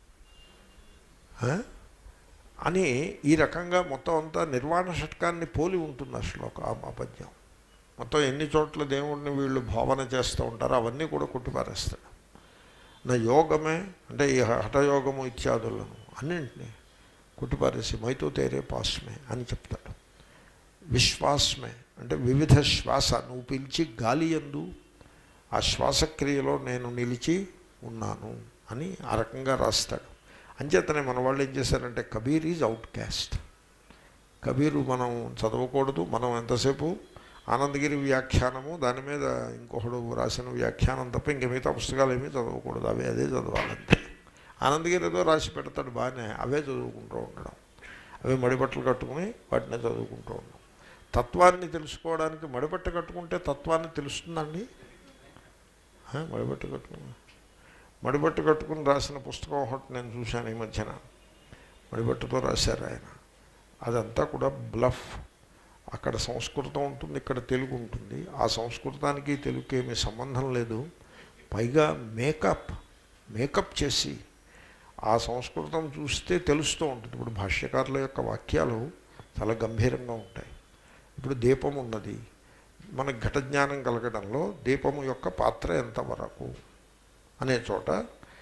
[SPEAKER 1] ఆ? అని ఈ రకంగా మొత్తం అంతా నిర్వాణ షట్కాన్ని పోలి ఉంటుంది ఆ శ్లోకం ఆ ఆ పద్యం మొత్తం ఎన్ని చోట్ల దేవుడిని వీళ్ళు భావన చేస్తూ ఉంటారో అవన్నీ కూడా కొట్టిపారేస్తాడు నా యోగమే అంటే ఈ హఠయోగము ఇత్యాదులను అన్నింటినీ కొట్టిపారేసి మైతో తేరే పాస్మే అని చెప్తాడు విశ్వాసమే అంటే వివిధ శ్వాస నువ్వు పిలిచి గాలి ఎందు ఆ శ్వాసక్రియలో నేను నిలిచి ఉన్నాను అని ఆ రకంగా రాస్తాడు అంచేతనే మన వాళ్ళు ఏం చేశారంటే Kabir is outcaste Kabir మనం చదవకూడదు మనం ఎంతసేపు ఆనందగిరి వ్యాఖ్యానము దాని మీద ఇంకొకడు రాసిన వ్యాఖ్యానం తప్ప ఇంక మిగతా పుస్తకాలు ఏమీ చదవకూడదు అవే అదే చదవాలంతే ఆనందగిరి ఏదో రాసి పెడతాడు బాగానే అవే చదువుకుంటూ ఉండడం అవి మడిబట్టలు కట్టుకుని వాటినే చదువుకుంటూ ఉండడం తత్వాన్ని తెలుసుకోవడానికి మడిబట్ట కట్టుకుంటే తత్వాన్ని తెలుస్తుందండి ఆ, మడిబట్ట కట్టుకుని మడిబట్ట కట్టుకుని రాసిన పుస్తకం ఒకటి నేను చూశాను ఈ మధ్యన మడిబట్టతో రాశారు ఆయన అదంతా కూడా బ్లఫ్ అక్కడ సంస్కృతం ఉంటుంది ఇక్కడ తెలుగు ఉంటుంది ఆ సంస్కృతానికి తెలుగుకి ఏమీ సంబంధం లేదు పైగా మేకప్ మేకప్ చేసి ఆ సంస్కృతం చూస్తే తెలుస్తూ ఉంటుంది ఇప్పుడు భాష్యకారుల యొక్క వాక్యాలు చాలా గంభీరంగా ఉంటాయి ఇప్పుడు దీపం ఉన్నది మన ఘట జ్ఞానం కలగడంలో దీపము యొక్క పాత్ర ఎంతవరకు అనే చోట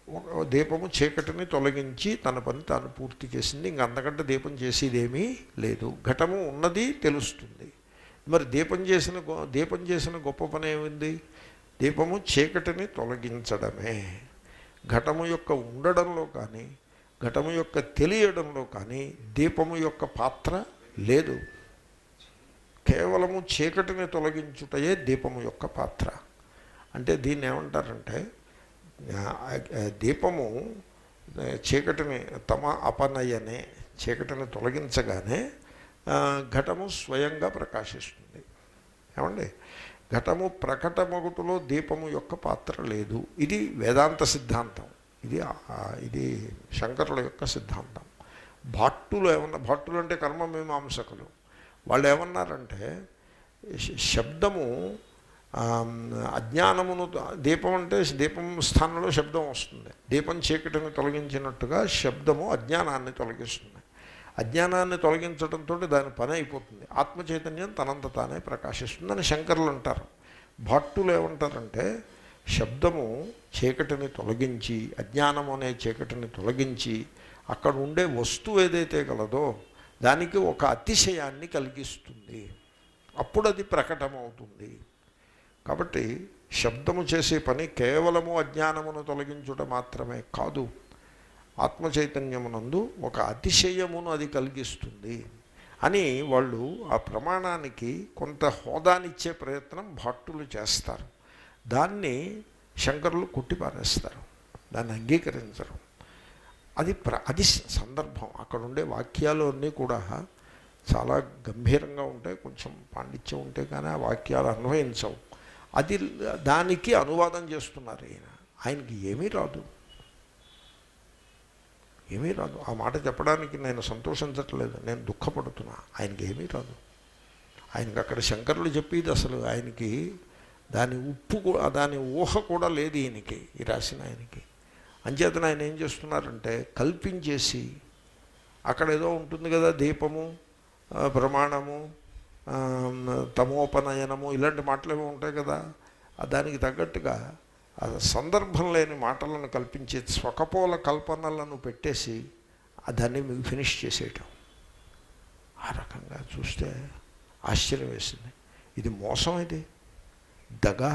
[SPEAKER 1] ఒక దీపము చీకటిని తొలగించి తన పని తాను పూర్తి చేసింది ఇంక అంతకంటే దీపం చేసేదేమీ లేదు ఘటము ఉన్నది తెలుస్తుంది మరి దీపం చేసిన గొ- దీపం చేసిన గొప్ప పని ఏమింది దీపము చీకటిని తొలగించడమే ఘటము యొక్క ఉండడంలో కానీ ఘటము యొక్క తెలియడంలో కానీ దీపము యొక్క పాత్ర లేదు కేవలము చీకటిని తొలగించుటయే దీపము యొక్క పాత్ర అంటే దీన్ని ఏమంటారంటే ఆ, ఆ, దీపము ఆ, చీకటిని తమ అపనయనే చీకటిని తొలగించగానే ఆ, ఘటము స్వయంగా ప్రకాశిస్తుంది ఏమండి ఘటము ప్రకటమగుటలో దీపము యొక్క పాత్ర లేదు ఇది వేదాంత సిద్ధాంతం ఇది ఆ, ఇది శంకరుల యొక్క సిద్ధాంతం భట్టులు ఏమన్నా భట్టులు అంటే కర్మ మీమాంసకులు వాళ్ళు ఏమన్నారంటే శ- శబ్దము ఆ, అజ్ఞానమును దీపం అంటే దీపం స్థానంలో శబ్దం వస్తుంది దీపం చీకటిని తొలగించినట్టుగా శబ్దము అజ్ఞానాన్ని తొలగిస్తుంది అజ్ఞానాన్ని తొలగించడంతో దాని పని అయిపోతుంది ఆత్మ చైతన్యం తనంత తానే ప్రకాశిస్తుందని శంకరులు అంటారు భట్టులు ఏమంటారంటే శబ్దము చీకటిని తొలగించి అజ్ఞానం అనే చీకటిని తొలగించి అక్కడ ఉండే వస్తువు ఏదైతే గలదో దానికి ఒక అతిశయాన్ని కలిగిస్తుంది అప్పుడు అది ప్రకటమవుతుంది కాబట్టి శబ్దము చేసే పని కేవలము అజ్ఞానమును తొలగించుట మాత్రమే కాదు ఆత్మ చైతన్యమునందు ఒక అతిశయమును అది కలిగిస్తుంది అని వాళ్ళు ఆ ప్రమాణానికి కొంత హోదానిచ్చే ప్రయత్నం భట్టులు చేస్తారు దాన్ని శంకరులు కొట్టిపారేస్తారు దాన్ని అంగీకరించరు అది ప్ర అది సందర్భం అక్కడ ఉండే వాక్యాలు అన్నీ కూడా చాలా గంభీరంగా ఉంటాయి కొంచెం పాండిత్యం ఉంటే కానీ ఆ వాక్యాలు అన్వయించవు అది దానికి అనువాదం చేస్తున్నారు ఈయన ఆయనకి ఏమీ రాదు ఏమీ రాదు ఆ మాట చెప్పడానికి నేను సంతోషించట్లేదు నేను దుఃఖపడుతున్నా ఆయనకి ఏమీ రాదు ఆయనకి అక్కడ శంకరులు చెప్పేది అసలు ఆయనకి దాని ఉప్పు కూడా దాని ఊహ కూడా లేదు ఈయనకి ఈ రాసిన ఆయనకి అంచేతన ఆయన ఏం చేస్తున్నారంటే కల్పించేసి అక్కడ ఏదో ఉంటుంది కదా దీపము ఆ, ప్రమాణము ఆ, తమోపనయనము ఇలాంటి మాటలు ఏమో ఉంటాయి కదా ఆ దానికి తగ్గట్టుగా ఆ సందర్భం లేని మాటలను కల్పించే స్వకపోల కల్పనలను పెట్టేసి ఆ దాన్ని మీకు ఫినిష్ చేసేయటం ఆ రకంగా చూస్తే ఆశ్చర్యం వేసింది ఇది మోసం ఇది దగా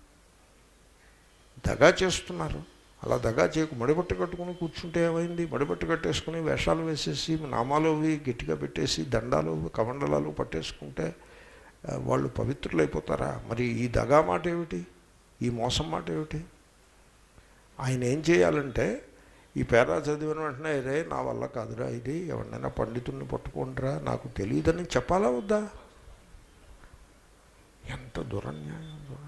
[SPEAKER 1] దగా చేస్తున్నారు అలా దగా చేయకు మడిబట్టు కట్టుకుని కూర్చుంటే ఏమైంది మడిబట్టు కట్టేసుకుని వేషాలు వేసేసి నామాలు అవి గట్టిగా పెట్టేసి దండాలు కమండలాలు పట్టేసుకుంటే ఆ, వాళ్ళు పవిత్రులు అయిపోతారా మరి ఈ దగా మాట ఏమిటి ఈ మోసం మాట ఏమిటి ఆయన ఏం చేయాలంటే ఈ పేరా చదివిన వెంటనే రే నా వల్ల కాదురా ఇది ఎవరినైనా పండితుడిని పట్టుకుంటారా నాకు తెలియదని చెప్పాలా వద్దా ఎంత దురన్యాయం చూడండి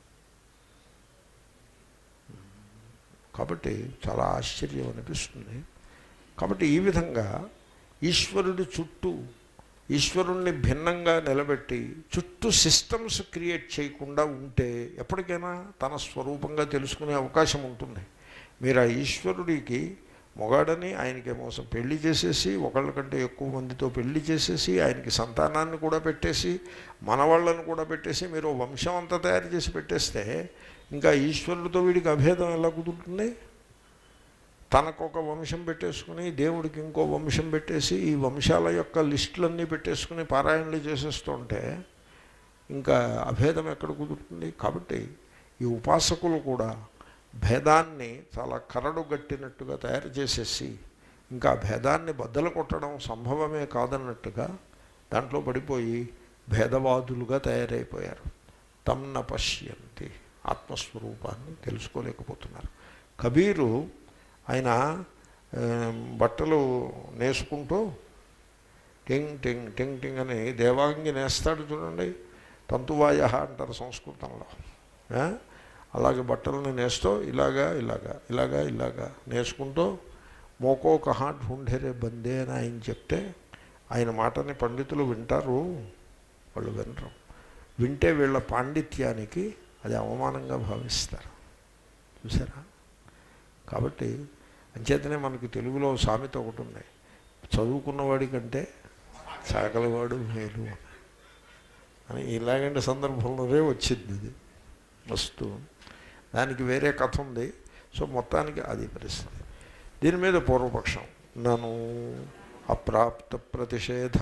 [SPEAKER 1] కాబట్టి చాలా ఆశ్చర్యం అనిపిస్తుంది కాబట్టి ఈ విధంగా ఈశ్వరుడి చుట్టూ ఈశ్వరుణ్ణి భిన్నంగా నిలబెట్టి చుట్టూ సిస్టమ్స్ క్రియేట్ చేయకుండా ఉంటే ఎప్పటికైనా తన స్వరూపంగా తెలుసుకునే అవకాశం ఉంటుంది మీరు ఆ ఈశ్వరుడికి మొగాడని ఆయనకి మోసం పెళ్లి చేసేసి ఒకళ్ళ కంటే ఎక్కువ మందితో పెళ్లి చేసేసి ఆయనకి సంతానాన్ని కూడా పెట్టేసి మనవాళ్ళను కూడా పెట్టేసి మీరు ఓ వంశం అంతా తయారు చేసి పెట్టేస్తే ఇంకా ఈశ్వరుడితో వీడికి అభేదం ఎలా కుదురుతుంది తనకు ఒక వంశం పెట్టేసుకుని దేవుడికి ఇంకో వంశం పెట్టేసి ఈ వంశాల యొక్క లిస్టులన్నీ పెట్టేసుకుని పారాయణలు చేసేస్తుంటే ఇంకా అభేదం ఎక్కడ కుదురుతుంది కాబట్టి ఈ ఉపాసకులు కూడా భేదాన్ని చాలా కరడు గట్టినట్టుగా తయారు చేసేసి ఇంకా ఆ భేదాన్ని బద్దలు కొట్టడం సంభవమే కాదన్నట్టుగా దాంట్లో పడిపోయి భేదవాదులుగా తయారైపోయారు తమ్న పశ్యంతి ఆత్మస్వరూపాన్ని తెలుసుకోలేకపోతున్నారు కబీరు ఆయన ఆ, బట్టలు నేసుకుంటూ టింగ్ టింగ్ టింగ్ టింగ్ అని దేవాంగి నేస్తాడు చూడండి తంతువాయ అంటారు సంస్కృతంలో ఆ? అలాగే బట్టలను నేస్తూ ఇలాగా ఇలాగా ఇలాగా ఇలాగా నేసుకుంటూ మోకో కహా ఢూంఢేరే బందే అని ఆయన చెప్తే ఆయన మాటని పండితులు వింటారు వాళ్ళు వినరు వింటే వీళ్ళ పాండిత్యానికి అది అవమానంగా భావిస్తారు చూసారా కాబట్టి అంచేతనే మనకి తెలుగులో సామెత ఒకటి ఉంది చదువుకున్నవాడి కంటే చాకలివాడు మేలు అని ఇలాగంటి సందర్భంలోనే వచ్చింది ఇది వస్తూ దానికి వేరే కథ ఉంది సో మొత్తానికి అది పరిస్థితి దీని మీద పూర్వపక్షం నను అప్రాప్త ప్రతిషేధ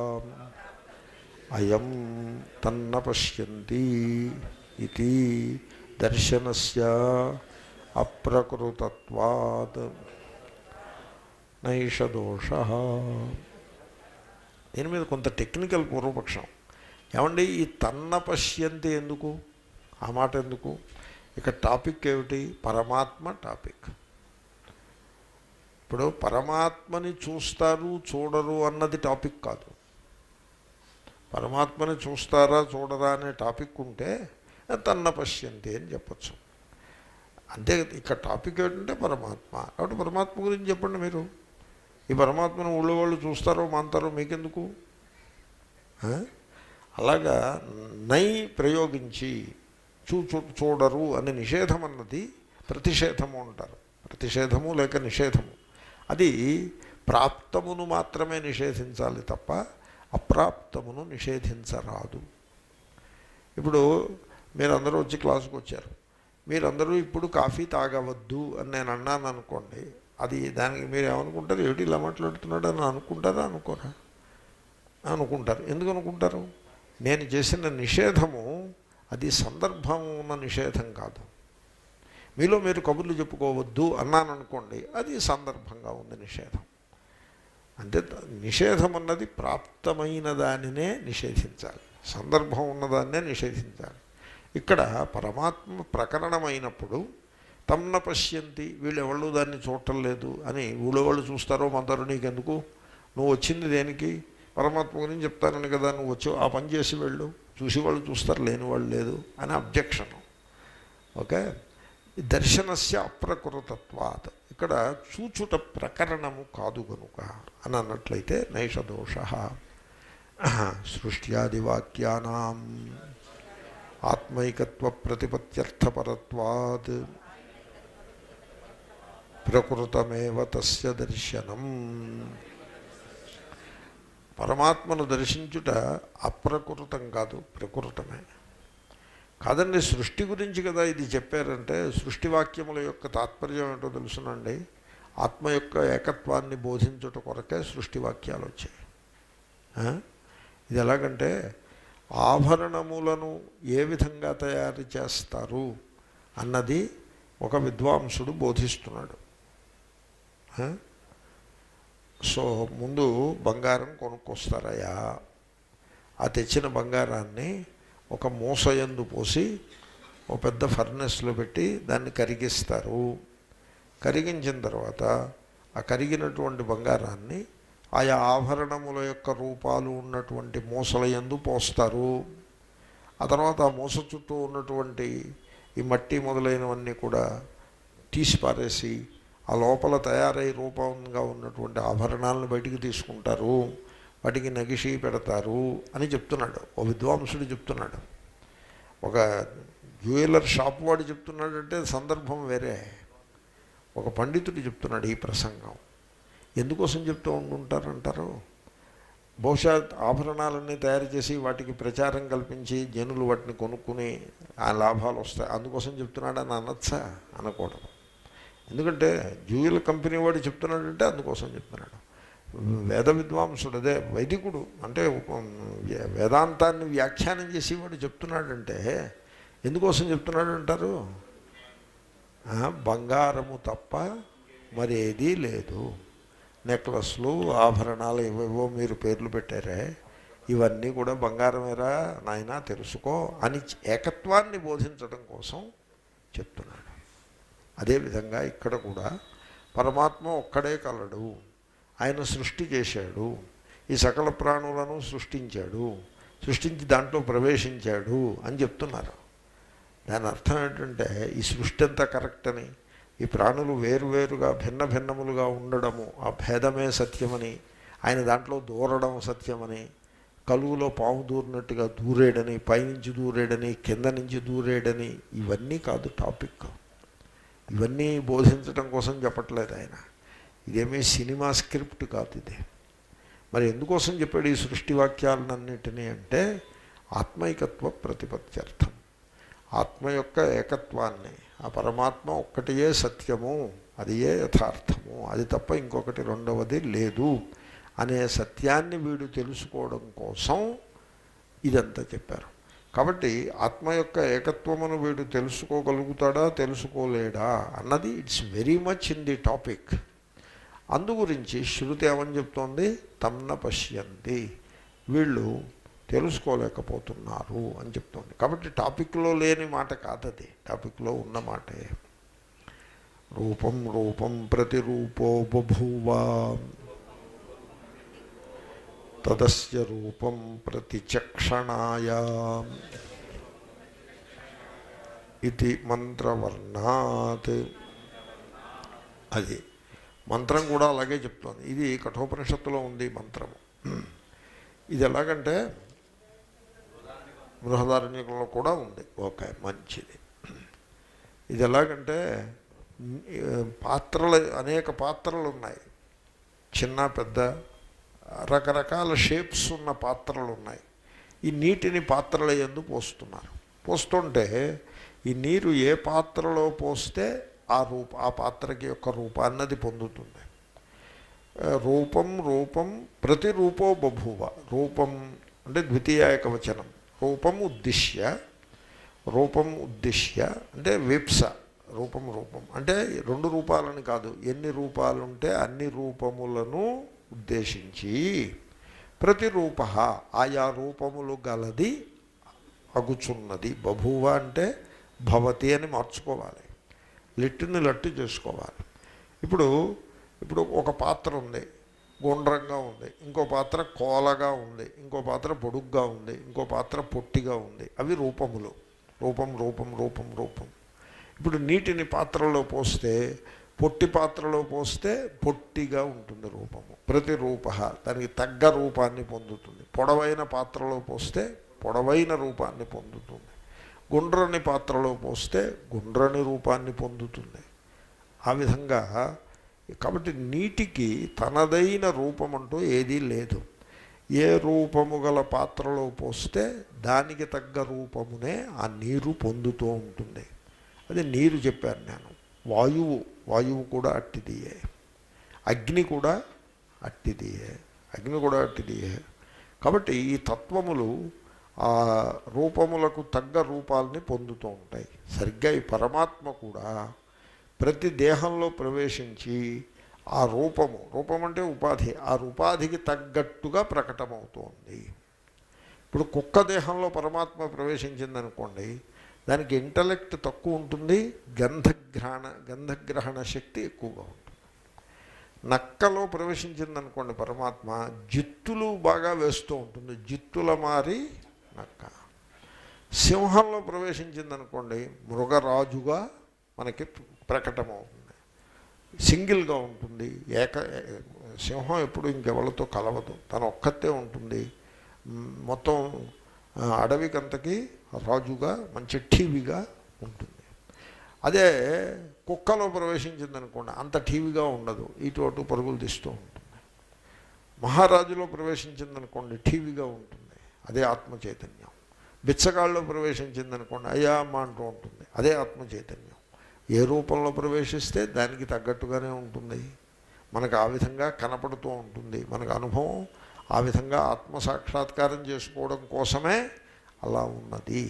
[SPEAKER 1] అయం తన్న పశ్యంతి ఇది దర్శనస్య అప్రకృతత్వాత్ నైష దోష దీని మీద కొంత టెక్నికల్ పూర్వపక్షం ఏమండి ఈ తన్న పశ్యంతి ఎందుకు ఆ మాట ఎందుకు ఇక టాపిక్ ఏమిటి పరమాత్మ టాపిక్ ఇప్పుడు పరమాత్మని చూస్తారు చూడరు అన్నది టాపిక్ కాదు పరమాత్మని చూస్తారా చూడరా అనే టాపిక్ ఉంటే తన్న పశ్యంతి అని చెప్పచ్చు అంతే ఇక్కడ టాపిక్ ఏంటంటే పరమాత్మ కాబట్టి పరమాత్మ గురించి చెప్పండి మీరు ఈ పరమాత్మను ఊళ్ళో వాళ్ళు చూస్తారో మాంతారో మీకెందుకు ఆ? అలాగా నై ప్రయోగించి చూ చూ- చూడరు అనే నిషేధం అన్నది ప్రతిషేధము అంటారు ప్రతిషేధము లేక నిషేధము అది ప్రాప్తమును మాత్రమే నిషేధించాలి తప్ప అప్రాప్తమును నిషేధించరాదు ఇప్పుడు మీరందరూ వచ్చి క్లాసుకు వచ్చారు మీరందరూ ఇప్పుడు కాఫీ తాగవద్దు అని నేను అన్నాను అనుకోండి అది దానికి మీరు ఏమనుకుంటారు ఏమిటి ఇలా మాట్లాడుతున్నాడు అని అనుకుంటారా అనుకోరా అనుకుంటారు ఎందుకు అనుకుంటారు నేను చేసిన నిషేధము అది సందర్భం ఉన్న నిషేధం కాదు మీలో మీరు కబుర్లు చెప్పుకోవద్దు అన్నాను అనుకోండి అది సందర్భంగా ఉంది నిషేధం అంటే ద- నిషేధం అన్నది ప్రాప్తమైన దానినే నిషేధించాలి సందర్భం ఉన్నదాన్నే నిషేధించాలి ఇక్కడ పరమాత్మ ప్రకరణమైనప్పుడు తమ్న పశ్యంతి వీళ్ళు ఎవళ్ళు దాన్ని చూడటం లేదు అని ఊళ్ళో వాళ్ళు చూస్తారో మందరూ నీకెందుకు నువ్వు వచ్చింది దేనికి పరమాత్మ గురించి చెప్తానని కదా నువ్వు వచ్చి ఆ పని చేసి వెళ్ళు చూసి వాళ్ళు చూస్తారు లేని వాళ్ళు లేదు అని అబ్జెక్షన్ ఓకే ఈ దర్శనస్య అప్రకృతత్వాత్ ఇక్కడ చూచుట ప్రకరణము కాదు గనుక అని అన్నట్లయితే నైష దోష సృష్ట్యాదివాక్యానాం ఆత్మైకత్వ ప్రతిపత్యర్థపరత్వాత్ ప్రకృతమేవ తస్య దర్శనం పరమాత్మను దర్శించుట అప్రకృతం కాదు ప్రకృతమే కాదండి సృష్టి గురించి కదా ఇది చెప్పారంటే సృష్టి వాక్యముల యొక్క తాత్పర్యం ఏంటో తెలుసునండి ఆత్మ యొక్క ఏకత్వాన్ని బోధించుట కొరకే సృష్టి వాక్యాలు వచ్చాయి ఆ? ఇది ఎలాగంటే ఆభరణములను ఏ విధంగా తయారు చేస్తారు అన్నది ఒక విద్వాంసుడు బోధిస్తున్నాడు ఆ? సో ముందు బంగారం కొనుక్కొస్తారయ్యా ఆ తెచ్చిన బంగారాన్ని ఒక మూసయందు పోసి ఒక పెద్ద ఫర్నెస్లో పెట్టి దాన్ని కరిగిస్తారు కరిగించిన తర్వాత ఆ కరిగినటువంటి బంగారాన్ని ఆయా ఆభరణముల యొక్క రూపాలు ఉన్నటువంటి మూసల యందు పోస్తారు ఆ తర్వాత ఆ మూస చుట్టూ ఉన్నటువంటి ఈ మట్టి మొదలైనవన్నీ కూడా తీసి పారేసి ఆ లోపల తయారై రూపంగా ఉన్నటువంటి ఆభరణాలను బయటికి తీసుకుంటారు వాటికి నగిషి పెడతారు అని చెప్తున్నాడు ఓ విద్వాంసుడు చెప్తున్నాడు ఒక జ్యువెలర్ షాప్ వాడు చెప్తున్నాడంటే సందర్భం వేరే ఒక పండితుడు చెప్తున్నాడు ఈ ప్రసంగం ఎందుకోసం చెప్తూ ఉంటుంటారంటారు బహుశా ఆభరణాలన్నీ తయారు చేసి వాటికి ప్రచారం కల్పించి జనులు వాటిని కొనుక్కుని ఆ లాభాలు వస్తాయి అందుకోసం చెప్తున్నాడని అనొచ్చా అనకూడదు ఎందుకంటే జ్యూయల్ కంపెనీ వాడు చెప్తున్నాడంటే అందుకోసం చెప్తున్నాడు వేద విద్వాంసుడు అదే వైదికుడు అంటే ఉప- వేదాంతాన్ని వ్యాఖ్యానం చేసేవాడు చెప్తున్నాడంటే ఎందుకోసం చెప్తున్నాడు అంటారు ఆ, బంగారము తప్ప మరేదీ లేదు నెక్లెస్లు ఆభరణాలు ఏవేవో మీరు పేర్లు పెట్టారే ఇవన్నీ కూడా బంగారమేరా నాయనా తెలుసుకో అని ఏకత్వాన్ని బోధించడం కోసం చెప్తున్నాడు అదేవిధంగా ఇక్కడ కూడా పరమాత్మ ఒక్కడే కలడు ఆయన సృష్టి చేశాడు ఈ సకల ప్రాణులను సృష్టించాడు సృష్టించి దాంట్లో ప్రవేశించాడు అని చెప్తున్నారు దాని అర్థం ఏంటంటే ఈ సృష్టి అంతా కరెక్ట్ అని ఈ ప్రాణులు వేరువేరుగా భిన్న భిన్నములుగా ఉండడము ఆ భేదమే సత్యమని ఆయన దాంట్లో దూరడం సత్యమని కలువులో పాము దూరినట్టుగా దూరేడని పైనుంచి దూరేడని కింద నుంచి దూరేడని ఇవన్నీ కాదు టాపిక్ ఇవన్నీ బోధించడం కోసం చెప్పట్లేదు ఆయన ఇదేమీ సినిమా స్క్రిప్ట్ కాదు ఇది మరి ఎందుకోసం చెప్పాడు ఈ సృష్టి వాక్యాలన్నింటినీ అంటే ఆత్మైకత్వ ప్రతిపత్త్యర్థం ఆత్మ యొక్క ఏకత్వాన్ని ఆ పరమాత్మ ఒక్కటియే సత్యము అది ఏ యథార్థము అది తప్ప ఇంకొకటి రెండవది లేదు అనే సత్యాన్ని వీడు తెలుసుకోవడం కోసం ఇదంతా చెప్పారు కాబట్టి ఆత్మ యొక్క ఏకత్వమును వీడు తెలుసుకోగలుగుతాడా తెలుసుకోలేడా అన్నది it's very much in the topic అందు గురించి శృతి ఏమని చెప్తోంది తమ్న పశ్యంతి వీళ్ళు తెలుసుకోలేకపోతున్నారు అని చెప్తోంది కాబట్టి టాపిక్లో లేని మాట కాదది టాపిక్లో ఉన్న మాటే రూపం రూపం ప్రతిరూపో బభూవా తదస్య రూపం ప్రతిచక్షణాయ ఇది మంత్రవర్ణాత్ అది మంత్రం కూడా అలాగే చెప్తోంది ఇది కఠోపనిషత్తులో ఉంది ఈ మంత్రము ఇది ఎలాగంటే బృహదారణ్యకంలో కూడా ఉంది ఓకే మంచిది ఇది ఎలాగంటే పాత్రలు అనేక పాత్రలు ఉన్నాయి చిన్న పెద్ద రకరకాల షేప్స్ ఉన్న పాత్రలు ఉన్నాయి ఈ నీటిని పాత్రల ఎందు పోస్తున్నారు పోస్తుంటే ఈ నీరు ఏ పాత్రలో పోస్తే ఆ రూప ఆ పాత్రకి యొక్క రూపాన్నది పొందుతుంది రూపం రూపం ప్రతిరూపో బభూవ రూపం అంటే ద్వితీయ ఏకవచనం రూపం ఉద్దిశ్య రూపం ఉద్దిశ్య అంటే విప్స రూపం రూపం అంటే రెండు రూపాలని కాదు ఎన్ని రూపాలుంటే అన్ని రూపములను ఉద్దేశించి ప్రతిరూప ఆయా రూపములు గలది అగుచున్నది బభూవ అంటే భవతి అని మార్చుకోవాలి లిట్టుని లట్టు చేసుకోవాలి ఇప్పుడు ఇప్పుడు ఒక పాత్ర ఉంది గుండ్రంగా ఉంది ఇంకో పాత్ర కోలగా ఉంది ఇంకో పాత్ర పొడుగ్గా ఉంది ఇంకో పాత్ర పొట్టిగా ఉంది అవి రూపములు రూపం రూపం రూపం రూపం ఇప్పుడు నీటిని పాత్రలో పోస్తే పొట్టి పాత్రలో పోస్తే పొట్టిగా ఉంటుంది రూపము ప్రతి రూప దానికి తగ్గ రూపాన్ని పొందుతుంది పొడవైన పాత్రలో పోస్తే పొడవైన రూపాన్ని పొందుతుంది గుండ్రని పాత్రలో పోస్తే గుండ్రని రూపాన్ని పొందుతుంది ఆ విధంగా కాబట్టి నీటికి తనదైన రూపం అంటూ ఏదీ లేదు ఏ రూపము గల పాత్రలో పోస్తే దానికి తగ్గ రూపమునే ఆ నీరు పొందుతూ ఉంటుంది అది నీరు చెప్పాను నేను వాయువు వాయువు కూడా అట్టిదియే అగ్ని కూడా అట్టిదియే అగ్ని కూడా అట్టిదియే కాబట్టి ఈ తత్వములు ఆ రూపములకు తగ్గ రూపాలని పొందుతూ ఉంటాయి సరిగ్గా ఈ పరమాత్మ కూడా ప్రతి దేహంలో ప్రవేశించి ఆ రూపము రూపం అంటే ఉపాధి ఆ ఉపాధికి తగ్గట్టుగా ప్రకటమవుతోంది ఇప్పుడు కుక్క దేహంలో పరమాత్మ ప్రవేశించిందనుకోండి దానికి ఇంటలెక్ట్ తక్కువ ఉంటుంది గంధగ్రహణ గంధగ్రహణ శక్తి ఎక్కువగా ఉంటుంది నక్కలో ప్రవేశించిందనుకోండి పరమాత్మ జిత్తులు బాగా వేస్తూ ఉంటుంది జిత్తుల మారి నక్క సింహంలో ప్రవేశించిందనుకోండి మృగరాజుగా మనకి ప్రకటమవుతుంది సింగిల్గా ఉంటుంది ఏక సింహం ఎప్పుడు ఇంకెవరితో కలవదు తను ఒక్కతే ఉంటుంది మొత్తం అడవికంతకి రాజుగా మంచి టీవీగా ఉంటుంది అదే కుక్కలో ప్రవేశించిందనుకోండి అంత టీవీగా ఉండదు ఇటు అటు పరుగులు తీస్తూ ఉంటుంది మహారాజులో ప్రవేశించిందనుకోండి టీవీగా ఉంటుంది అదే ఆత్మ చైతన్యం బిచ్చగాళ్ళలో ప్రవేశించిందనుకోండి అయ్యా అమ్మ అంటూ ఉంటుంది అదే ఆత్మ చైతన్యం ఏ రూపంలో ప్రవేశిస్తే దానికి తగ్గట్టుగానే ఉంటుంది మనకు ఆ విధంగా కనపడుతూ ఉంటుంది మనకు అనుభవం ఆ విధంగా ఆత్మ సాక్షాత్కారం చేసుకోవడం కోసమే అలా ఉన్నది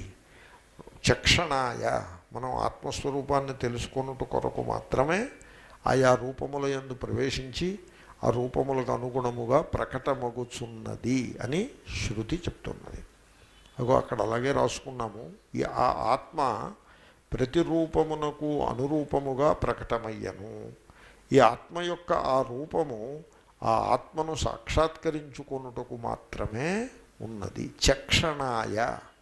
[SPEAKER 1] చక్షణాయ మనం ఆత్మస్వరూపాన్ని తెలుసుకున్నట్టు కొరకు మాత్రమే ఆయా రూపముల యందు ప్రవేశించి ఆ రూపములకు అనుగుణముగా ప్రకటమగుచున్నది అని శృతి చెప్తున్నది అగో అక్కడ అలాగే రాసుకున్నాము ఈ ఆ ఆత్మ ప్రతిరూపమునకు అనురూపముగా ప్రకటమయ్యను ఈ ఆత్మ యొక్క ఆ రూపము ఆ ఆత్మను సాక్షాత్కరించుకొనుటకు మాత్రమే ఉన్నది చక్షణాయ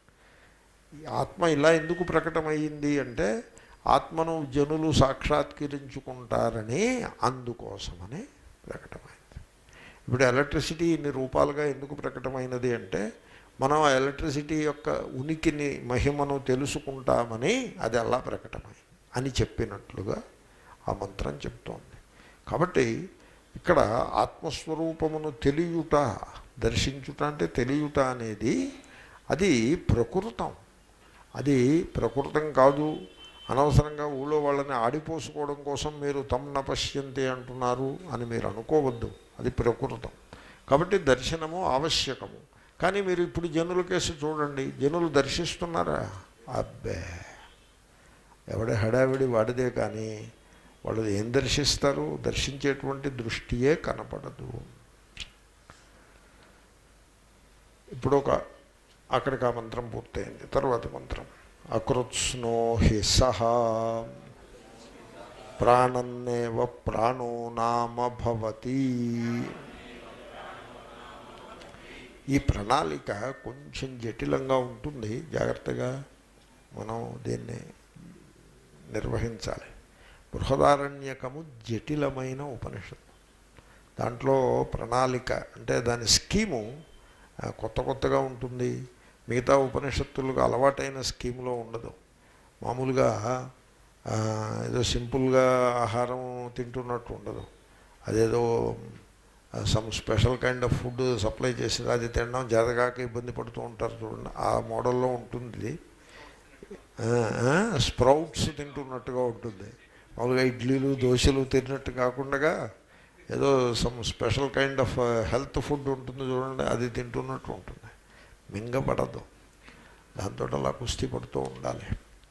[SPEAKER 1] ఈ ఆత్మ ఇలా ఎందుకు ప్రకటమయ్యింది అంటే ఆత్మను జనులు సాక్షాత్కరించుకుంటారని అందుకోసమని ప్రకటమైంది ఇప్పుడు ఎలక్ట్రిసిటీ ఇన్ని రూపాలుగా ఎందుకు ప్రకటమైనది అంటే మనం ఆ ఎలక్ట్రిసిటీ యొక్క ఉనికిని మహిమను తెలుసుకుంటామని అది అలా ప్రకటమైంది అని చెప్పినట్లుగా ఆ మంత్రం చెప్తోంది కాబట్టి ఇక్కడ ఆత్మస్వరూపమును తెలియుట దర్శించుట అంటే తెలియుట అనేది అది ప్రకృతం అది ప్రకృతం కాదు అనవసరంగా ఊళ్ళో వాళ్ళని ఆడిపోసుకోవడం కోసం మీరు తమ్ నపశ్యంతి అంటున్నారు అని మీరు అనుకోవద్దు అది ప్రకృతం కాబట్టి దర్శనము ఆవశ్యకము కానీ మీరు ఇప్పుడు జనుల కేసు చూడండి జనులు దర్శిస్తున్నారా అబ్బే ఎవడే హడావిడి వాడిదే కానీ వాళ్ళు ఏం దర్శిస్తారు దర్శించేటువంటి దృష్టియే కనపడదు ఇప్పుడు ఒక అక్కడికి ఆ మంత్రం పూర్తయింది తర్వాత మంత్రం అకృత్స్నో హి సహ ప్రాణన్నేవ ప్రాణో నామ భవతి ఈ ప్రణాళిక కొంచెం జటిలంగా ఉంటుంది జాగ్రత్తగా మనం దీన్ని నిర్వహించాలి బృహదారణ్యకము జటిలమైన ఉపనిషత్తు దాంట్లో ప్రణాళిక అంటే దాని స్కీము ఆ, కొత్త కొత్తగా ఉంటుంది మిగతా ఉపనిషత్తులకు అలవాటైన స్కీములో ఉండదు మామూలుగా ఆ, ఏదో సింపుల్గా ఆహారం తింటున్నట్టు ఉండదు అదేదో some special kind of food supply చేసి అది తినడం జరగాక ఇబ్బంది పడుతూ ఉంటారు చూడండి ఆ మోడల్లో ఉంటుంది స్ప్రౌట్స్ తింటున్నట్టుగా ఉంటుంది మామూలుగా ఇడ్లీలు దోశలు తిన్నట్టు కాకుండా ఏదో some special kind of health food ఉంటుంది చూడండి అది తింటున్నట్టు ఉంటుంది మింగపడదు దాంతో అలా కుస్తీ పడుతూ ఉండాలి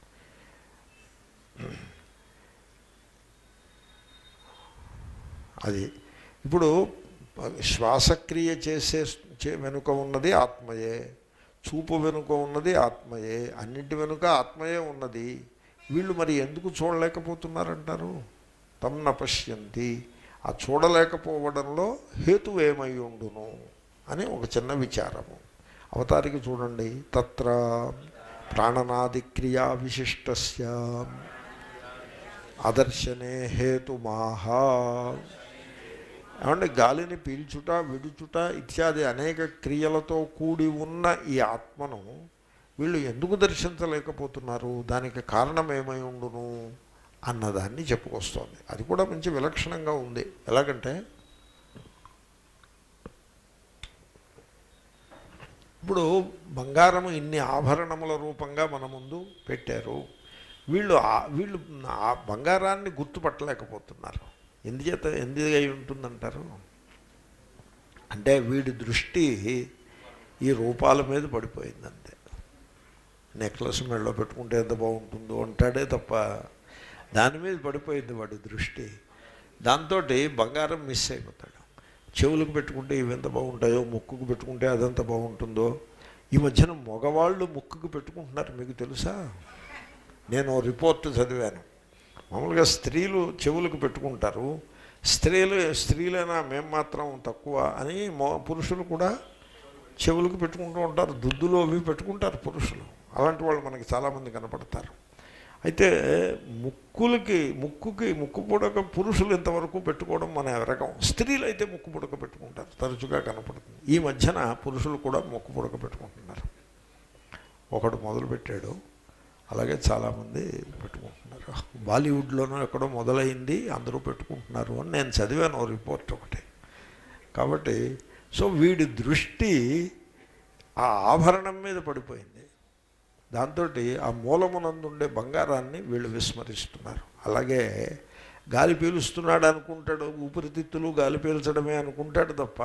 [SPEAKER 1] అది ఇప్పుడు శ్వాసక్రియ చేసే చే వెనుక ఉన్నది ఆత్మయే చూపు వెనుక ఉన్నది ఆత్మయే అన్నింటి వెనుక ఆత్మయే ఉన్నది వీళ్ళు మరి ఎందుకు చూడలేకపోతున్నారంటారు తమ్ నపశ్యంతి ఆ చూడలేకపోవడంలో హేతు ఏమై ఉండును అని ఒక చిన్న విచారము అవతారికి చూడండి తత్ర ప్రాణనాది క్రియా విశిష్టస్య అదర్శనే హేతుమాహా ఏమంటే గాలిని పీల్చుట విడుచుట ఇత్యాది అనేక క్రియలతో కూడి ఉన్న ఈ ఆత్మను వీళ్ళు ఎందుకు దర్శించలేకపోతున్నారు దానికి కారణం ఏమై ఉండును అన్నదాన్ని చెప్పుకొస్తోంది అది కూడా మంచి విలక్షణంగా ఉంది ఎలాగంటే ఇప్పుడు బంగారం ఇన్ని ఆభరణముల రూపంగా మన ముందు పెట్టారు వీళ్ళు ఆ- వీళ్ళు ఆ బంగారాన్ని గుర్తుపట్టలేకపోతున్నారు ఎందుచేత ఎందుకు అయి ఉంటుందంటారు అంటే వీడి దృష్టి ఈ రూపాల మీద పడిపోయింది అంతే నెక్లెస్ మెడలో పెట్టుకుంటే ఎంత బాగుంటుందో అంటాడే తప్ప దాని మీద పడిపోయింది వాడి దృష్టి దాంతో బంగారం మిస్ అయిపోతాడు చెవులకు పెట్టుకుంటే ఇవి ఎంత బాగుంటాయో ముక్కుకు పెట్టుకుంటే అదంత బాగుంటుందో ఈ మధ్యన మగవాళ్ళు ముక్కుకు పెట్టుకుంటున్నారు మీకు తెలుసా నేను ఓ రిపోర్ట్ చదివాను మామూలుగా స్త్రీలు చెవులకు పెట్టుకుంటారు స్త్రీలు స్త్రీలైనా మేము మాత్రం తక్కువ అని మో పురుషులు కూడా చెవులకు పెట్టుకుంటూ ఉంటారు దుద్దులు అవి పెట్టుకుంటారు పురుషులు అలాంటి వాళ్ళు మనకి చాలామంది కనపడతారు అయితే ముక్కులకి ముక్కుకి ముక్కు పుడక పురుషులు ఇంతవరకు పెట్టుకోవడం మన రకం స్త్రీలు అయితే ముక్కు పుడక పెట్టుకుంటారు తరచుగా కనపడుతుంది ఈ మధ్యన పురుషులు కూడా ముక్కు పుడక పెట్టుకుంటున్నారు ఒకడు మొదలుపెట్టాడు అలాగే చాలామంది పెట్టుకుంటున్నారు బాలీవుడ్లోనూ ఎక్కడో మొదలైంది అందరూ పెట్టుకుంటున్నారు అని నేను చదివాను ఓ రిపోర్ట్ ఒకటి కాబట్టి సో వీడి దృష్టి ఆ ఆభరణం మీద పడిపోయింది దాంతో ఆ మూలమునందుండే బంగారాన్ని వీళ్ళు విస్మరిస్తున్నారు అలాగే గాలి పీలుస్తున్నాడు అనుకుంటాడు ఊపిరితిత్తులు గాలి పీల్చడమే అనుకుంటాడు తప్ప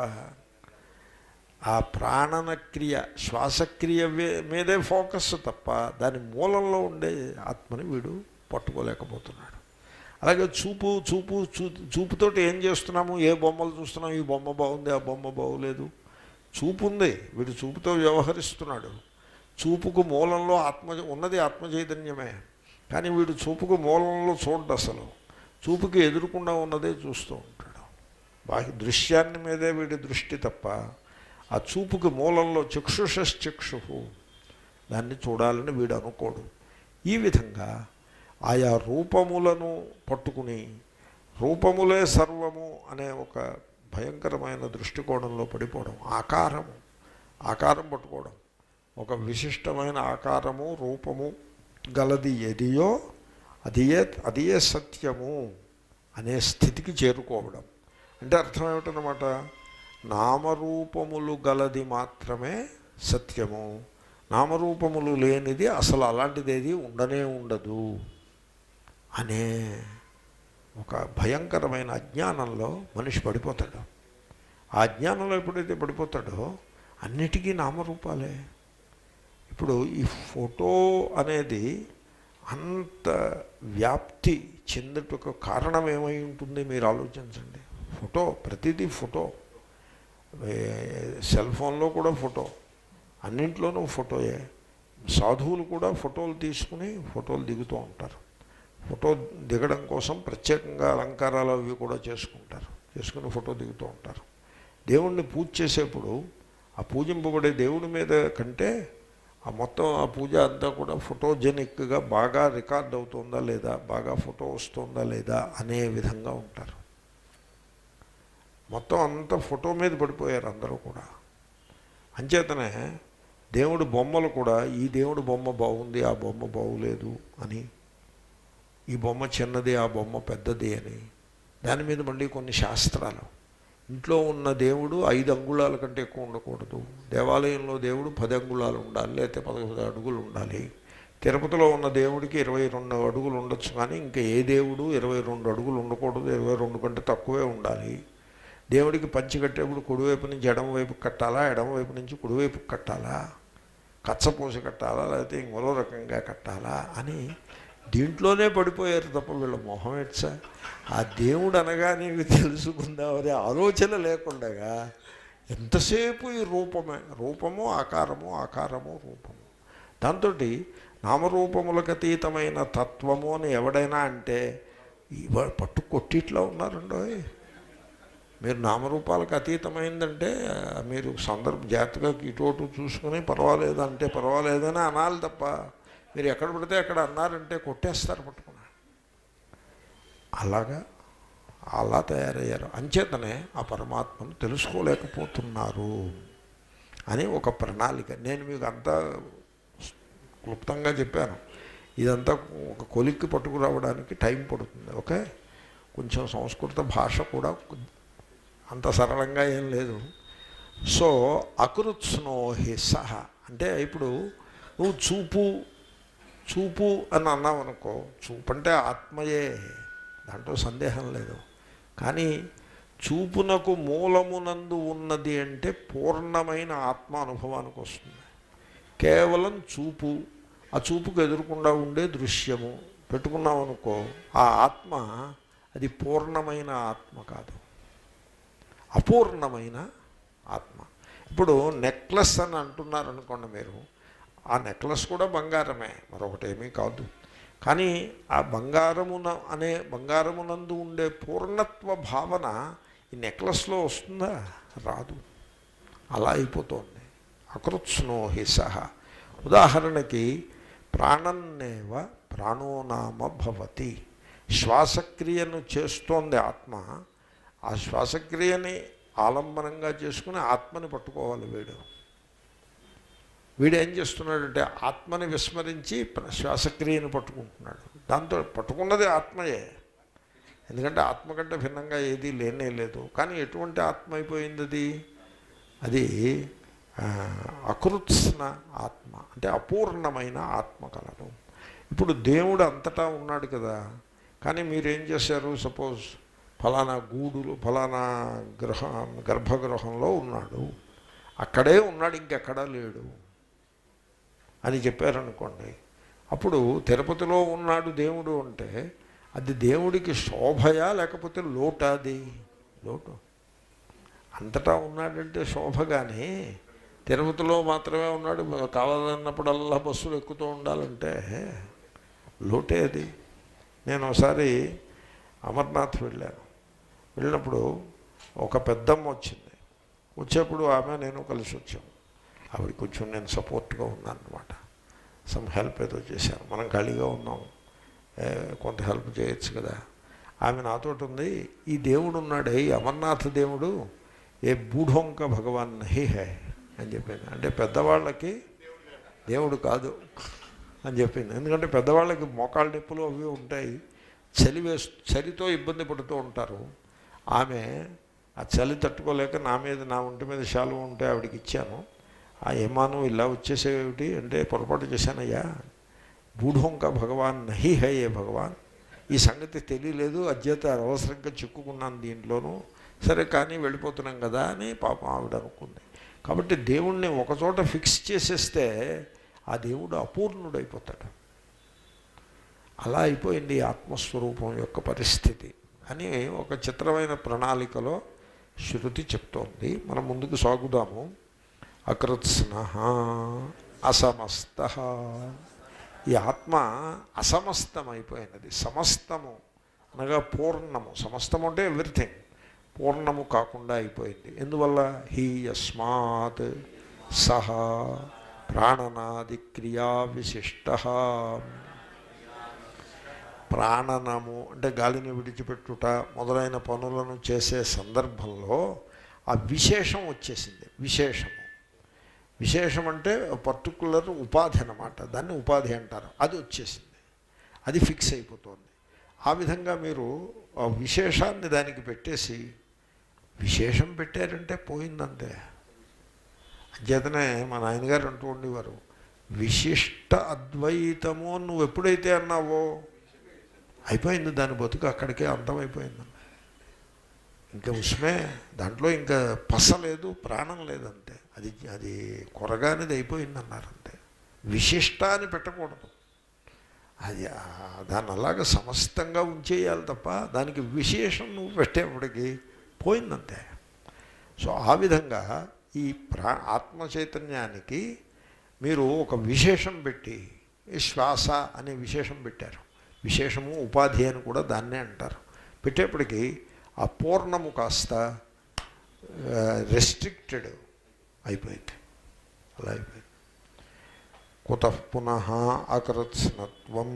[SPEAKER 1] ఆ ప్రాణన క్రియ శ్వాసక్రియ వే- మీదే ఫోకస్ తప్ప దాని మూలంలో ఉండే ఆత్మని వీడు పట్టుకోలేకపోతున్నాడు అలాగే చూపు చూపు చూ చూపుతోటి ఏం చేస్తున్నాము ఏ బొమ్మలు చూస్తున్నాం ఈ బొమ్మ బాగుంది ఆ బొమ్మ బాగులేదు చూపు ఉంది వీడు చూపుతో వ్యవహరిస్తున్నాడు చూపుకు మూలంలో ఆత్మ ఉన్నది ఆత్మ చైతన్యమే కానీ వీడు చూపుకు మూలంలో చూడ్డు అసలు చూపుకి ఎదురుకుండా ఉన్నదే చూస్తూ ఉంటాడు బాహ్య దృశ్యాన్ని మీదే వీడి దృష్టి తప్ప ఆ చూపుకి మూలంలో చక్షుషశ్చక్షు దాన్ని చూడాలని వీడు అనుకోడు ఈ విధంగా ఆయా రూపములను పట్టుకుని రూపములే సర్వము అనే ఒక భయంకరమైన దృష్టికోణంలో పడిపోవడం ఆకారము ఆకారం పట్టుకోవడం ఒక విశిష్టమైన ఆకారము రూపము గలది ఎదియో అదియే అదియే సత్యము అనే స్థితికి చేరుకోవడం అంటే అర్థం ఏమిటనమాట నామరూపములు గలది మాత్రమే సత్యము నామరూపములు లేనిది అసలు అలాంటిది ఏది ఉండనే ఉండదు అనే ఒక భయంకరమైన అజ్ఞానంలో మనిషి పడిపోతాడు ఆ అజ్ఞానంలో ఎప్పుడైతే పడిపోతాడో అన్నిటికీ నామరూపాలే ఇప్పుడు ఈ ఫోటో అనేది అంత వ్యాప్తి చెందుటకు కారణం ఏమై ఉంటుంది మీరు ఆలోచించండి ఫోటో ప్రతిదీ ఫోటో సెల్ ఫోన్లో కూడా ఫోటో అన్నింట్లోనూ ఫోటోయే సాధువులు కూడా ఫోటోలు తీసుకుని ఫోటోలు దిగుతూ ఉంటారు ఫోటో దిగడం కోసం ప్రత్యేకంగా అలంకారాలు అవి కూడా చేసుకుంటారు చేసుకుని ఫోటో దిగుతూ ఉంటారు దేవుణ్ణి పూజ చేసేప్పుడు ఆ పూజింపబడే దేవుడి మీద కంటే ఆ మొత్తం ఆ పూజ అంతా కూడా ఫోటోజెనిక్గా బాగా రికార్డ్ అవుతుందా లేదా బాగా ఫోటో వస్తుందా లేదా అనే విధంగా ఉంటారు మొత్తం అంతా ఫోటో మీద పడిపోయారు అందరూ కూడా అంచేతనే దేవుడి బొమ్మలు కూడా ఈ దేవుడి బొమ్మ బాగుంది ఆ బొమ్మ బాగులేదు అని ఈ బొమ్మ చిన్నది ఆ బొమ్మ పెద్దది అని దాని మీద మళ్ళీ కొన్ని శాస్త్రాలు ఇంట్లో ఉన్న దేవుడు ఐదు అంగుళాల కంటే ఎక్కువ ఉండకూడదు దేవాలయంలో దేవుడు పది అంగుళాలు ఉండాలి లేకపోతే పదకొండు అడుగులు ఉండాలి తిరుపతిలో ఉన్న దేవుడికి ఇరవై రెండు అడుగులు ఉండొచ్చు కానీ ఇంకా ఏ దేవుడు ఇరవై రెండు అడుగులు ఉండకూడదు ఇరవై రెండు కంటే తక్కువే ఉండాలి దేవుడికి పంచి కట్టేప్పుడు కుడివైపు నుంచి ఎడమవైపు కట్టాలా ఎడమవైపు నుంచి కుడివైపు కట్టాలా కచ్చపోసి కట్టాలా లేకపోతే ఇంకో రకంగా కట్టాలా అని దీంట్లోనే పడిపోయారు తప్ప వీళ్ళ మొహం ఎట్సా ఆ దేవుడు అనగానే ఇవి తెలుసుకుందామనే ఆలోచన లేకుండా ఎంతసేపు ఈ రూపమే రూపము ఆకారము ఆకారము రూపము దాంతో నామరూపములకు అతీతమైన తత్వము అని ఎవడైనా అంటే ఇవ పట్టు కొట్టిట్లో ఉన్నారండో మీరు నామరూపాలకు అతీతమైందంటే మీరు సందర్భ జాగ్రత్తగా ఇటోటు చూసుకుని పర్వాలేదు అంటే పర్వాలేదని అనాలి తప్ప మీరు ఎక్కడ పడితే అక్కడ అన్నారంటే కొట్టేస్తారు పట్టుకుని అలాగా అలా తయారయ్యారు అంచేతనే ఆ పరమాత్మను తెలుసుకోలేకపోతున్నారు అని ఒక ప్రణాళిక నేను మీకు అంతా క్లుప్తంగా చెప్పాను ఇదంతా ఒక కొలిక్కి పట్టుకురావడానికి టైం పడుతుంది ఓకే కొంచెం సంస్కృత భాష కూడా అంత సరళంగా ఏం లేదు సో అకృత్స్నోహి సహ అంటే ఇప్పుడు నువ్వు చూపు చూపు అని అన్నావు అనుకో చూపు అంటే ఆత్మయే దాంట్లో సందేహం లేదు కానీ చూపునకు మూలమునందు ఉన్నది అంటే పూర్ణమైన ఆత్మ అనుభవానికి వస్తుంది కేవలం చూపు ఆ చూపుకు ఎదురకుండా ఉండే దృశ్యము పెట్టుకున్నాం అనుకో ఆ ఆత్మ అది పూర్ణమైన ఆత్మ కాదు అపూర్ణమైన ఆత్మ ఇప్పుడు నెక్లెస్ అని అంటున్నారు అనుకోండి మీరు ఆ నెక్లెస్ కూడా బంగారమే మరొకటి ఏమీ కాదు కానీ ఆ బంగారమున అనే బంగారమునందు ఉండే పూర్ణత్వ భావన ఈ నెక్లెస్లో వస్తుందా రాదు అలా అయిపోతుంది అకృత్స్నోహి సహ ఉదాహరణకి ప్రాణన్నేవ ప్రాణోనామ భవతి శ్వాసక్రియను చేస్తోంది ఆత్మ ఆ శ్వాసక్రియని ఆలంబనంగా చేసుకుని ఆత్మని పట్టుకోవాలి వీడు వీడు ఏం చేస్తున్నాడంటే ఆత్మని విస్మరించి శ్వాసక్రియను పట్టుకుంటున్నాడు దాంతో పట్టుకున్నది ఆత్మయే ఎందుకంటే ఆత్మ కంటే భిన్నంగా ఏదీ లేనే లేదు కానీ ఎటువంటి ఆత్మ అయిపోయింది అది అది అకృత్స్న ఆత్మ అంటే అపూర్ణమైన ఆత్మ కలదు ఇప్పుడు దేవుడు అంతటా ఉన్నాడు కదా కానీ మీరేం చేశారు సపోజ్ ఫలానా గూడులు ఫలానా గృహ గర్భగృహంలో ఉన్నాడు అక్కడే ఉన్నాడు ఇంకెక్కడా లేడు అని చెప్పారనుకోండి అప్పుడు తిరుపతిలో ఉన్నాడు దేవుడు అంటే అది దేవుడికి శోభయా లేకపోతే లోటా అది లోటు అంతటా ఉన్నాడంటే శోభ కానీ తిరుపతిలో మాత్రమే ఉన్నాడు కావాలన్నప్పుడల్లా బస్సులు ఎక్కుతూ ఉండాలంటే లోటే అది నేను ఒకసారి అమర్నాథ్ వెళ్ళాను వెళ్ళినప్పుడు ఒక పెద్దమ్మ వచ్చింది వచ్చేప్పుడు ఆమె నేను కలిసి వచ్చాము ఆవిడ కొంచెం నేను సపోర్ట్గా ఉన్నాను అనమాట సమ్ హెల్ప్ ఏదో చేశాను మనం ఖాళీగా ఉన్నాం కొంత హెల్ప్ చేయొచ్చు కదా ఆమె నాతో ఉంది ఈ దేవుడు ఉన్నాడే ఈ అమర్నాథ్ దేవుడు ఏ బూఢోంక భగవాన్ నహి హే అని చెప్పింది అంటే పెద్దవాళ్ళకి దేవుడు కాదు అని చెప్పింది ఎందుకంటే పెద్దవాళ్ళకి మోకాళ్ళ నొప్పులు అవి ఉంటాయి చలి వేసు చలితో ఇబ్బంది పడుతూ ఉంటారు ఆమె ఆ చలి తట్టుకోలేక నా మీద నా ఒంటి మీద శాలువ ఉంటే ఆవిడకి ఇచ్చాను ఆ ఏమాను ఇలా వచ్చేసేమిటి అంటే పొరపాటు చేశానయ్యా బూఢోంక భగవాన్ నహి హయే భగవాన్ ఈ సంగతి తెలియలేదు అధ్యత అనవసరంగా చిక్కుకున్నాను దీంట్లోనూ సరే కానీ వెళ్ళిపోతున్నాం కదా అని పాపం ఆవిడ అనుకుంది కాబట్టి దేవుణ్ణి ఒకచోట ఫిక్స్ చేసేస్తే ఆ దేవుడు అపూర్ణుడైపోతాడు అలా అయిపోయింది ఈ ఆత్మస్వరూపం యొక్క పరిస్థితి అని ఒక చిత్రమైన ప్రణాళికలో శృతి చెప్తోంది మనం ముందుకు సాగుదాము అకృత్స్న అసమస్త ఈ ఆత్మ అసమస్తమైపోయినది సమస్తము అనగా పూర్ణము సమస్తము అంటే ఎవ్రీథింగ్ పూర్ణము కాకుండా అయిపోయింది ఎందువల్ల హీ యస్మాత్ సహ ప్రాణనాది క్రియా విశిష్ట ప్రాణనము అంటే గాలిని విడిచిపెట్టుట మొదలైన పనులను చేసే సందర్భంలో ఆ విశేషం వచ్చేసింది విశేషము విశేషం అంటే పర్టికులర్ ఉపాధి అన్నమాట దాన్ని ఉపాధి అంటారు అది వచ్చేసింది అది ఫిక్స్ అయిపోతుంది ఆ విధంగా మీరు ఆ విశేషాన్ని దానికి పెట్టేసి విశేషం పెట్టారంటే పోయిందంతే అంచేతనే మా నాయనగారు అంటూ ఉండేవారు విశిష్ట అద్వైతము అని నువ్వు ఎప్పుడైతే అన్నావో అయిపోయింది దాని బతుకు అక్కడికే అంతమైపోయింది ఇంకా ఉష్మే దాంట్లో ఇంకా పస లేదు ప్రాణం లేదంతే అది అది కొరగానిది అయిపోయింది అన్నారు అంతే విశిష్ట అని పెట్టకూడదు అది ఆ- దాన్ని అలాగ సమస్తంగా ఉంచేయాలి తప్ప దానికి విశేషం నువ్వు పెట్టేప్పటికి పోయిందంతే సో ఆ విధంగా ఈ ప్రా ఆత్మ చైతన్యానికి మీరు ఒక విశేషం పెట్టి ఈ శ్వాస అనే విశేషం పెట్టారు విశేషము ఉపాధి అని కూడా దాన్నే అంటారు పెట్టేప్పటికీ ఆ పూర్ణము కాస్త రెస్ట్రిక్టెడ్ అయిపోయింది అలా అయిపోయింది కుత పునః అకృత్స్నత్వం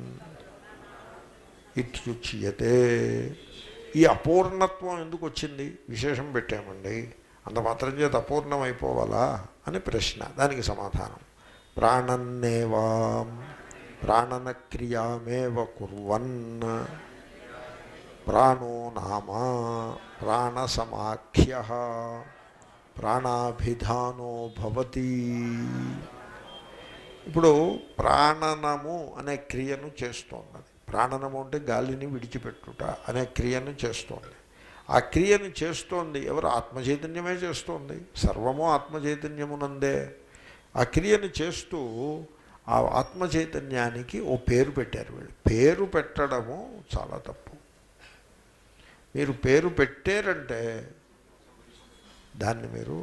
[SPEAKER 1] ఇత్యుచ్యతే ఈ అపూర్ణత్వం ఎందుకు వచ్చింది విశేషం పెట్టామండి అంత మాత్రం చేత అపూర్ణం అయిపోవాలా అని ప్రశ్న దానికి సమాధానం ప్రాణన్నేవా ప్రాణన క్రియామేవ కుర్వన్ ప్రాణో నామ ప్రాణసమాఖ్య ప్రాణాభిధానో భవతి ఇప్పుడు ప్రాణనము అనే క్రియను చేస్తోంది ప్రాణనము అంటే గాలిని విడిచిపెట్టుట అనే క్రియను చేస్తోంది ఆ క్రియను చేస్తోంది ఎవరు ఆత్మచైతన్యమే చేస్తోంది సర్వము ఆత్మచైతన్యమునందే ఆ క్రియను చేస్తూ ఆ ఆత్మచైతన్యానికి ఓ పేరు పెట్టారు వీళ్ళు పేరు పెట్టడము చాలా తప్పు మీరు పేరు పెట్టారంటే దాన్ని మీరు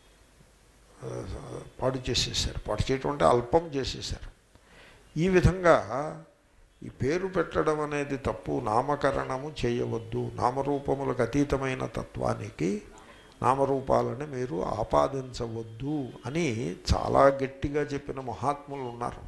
[SPEAKER 1] ఆ, పాడు చేసేసారు పాడు చేయటం అంటే అల్పం చేసేసారు ఈ విధంగా ఈ పేరు పెట్టడం అనేది తప్పు నామకరణము చేయవద్దు నామరూపములకు అతీతమైన తత్వానికి నామరూపాలని మీరు ఆపాదించవద్దు అని చాలా గట్టిగా చెప్పిన మహాత్ములు ఉన్నారు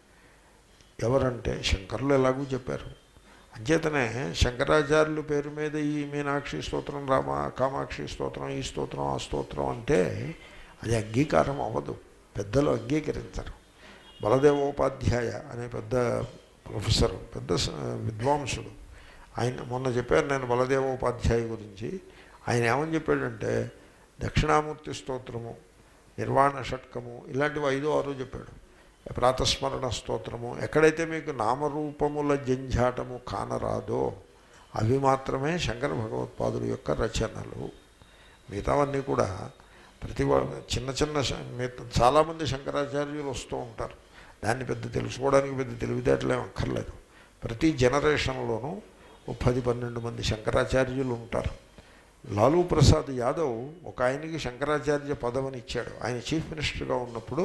[SPEAKER 1] ఎవరంటే శంకరులు ఎలాగూ చెప్పారు అంచేతనే శంకరాచార్యుల పేరు మీద ఈ మీనాక్షి స్తోత్రం రామ కామాక్షి స్తోత్రం ఈ స్తోత్రం ఆ స్తోత్రం అంటే అది అంగీకారం అవ్వదు పెద్దలు అంగీకరించరు బలదేవోపాధ్యాయ అనే పెద్ద ప్రొఫెసర్ పెద్ద స- విద్వాంసుడు ఆయన మొన్న చెప్పారు నేను బలదేవోపాధ్యాయ గురించి ఆయన ఏమని చెప్పాడంటే దక్షిణామూర్తి స్తోత్రము నిర్వాణ షట్కము ఇలాంటివి ఐదో ఆరో చెప్పాడు ప్రాతస్మరణ స్తోత్రము ఎక్కడైతే మీకు నామరూపముల జంఝాటము కానరాదో అవి మాత్రమే శంకర భగవత్పాదుల యొక్క రచనలు మిగతావన్నీ కూడా ప్రతి వా- చిన్న చిన్న శ- మిగతా- చాలామంది శంకరాచార్యులు వస్తూ ఉంటారు దాన్ని పెద్ద తెలుసుకోవడానికి పెద్ద తెలివితేటలు ఏం అక్కర్లేదు ప్రతి జనరేషన్లోనూ ఓ పది పన్నెండు మంది శంకరాచార్యులు ఉంటారు లాలూ ప్రసాద్ యాదవ్ ఒక ఆయనకి శంకరాచార్య పదవిని ఇచ్చాడు ఆయన చీఫ్ మినిస్టర్గా ఉన్నప్పుడు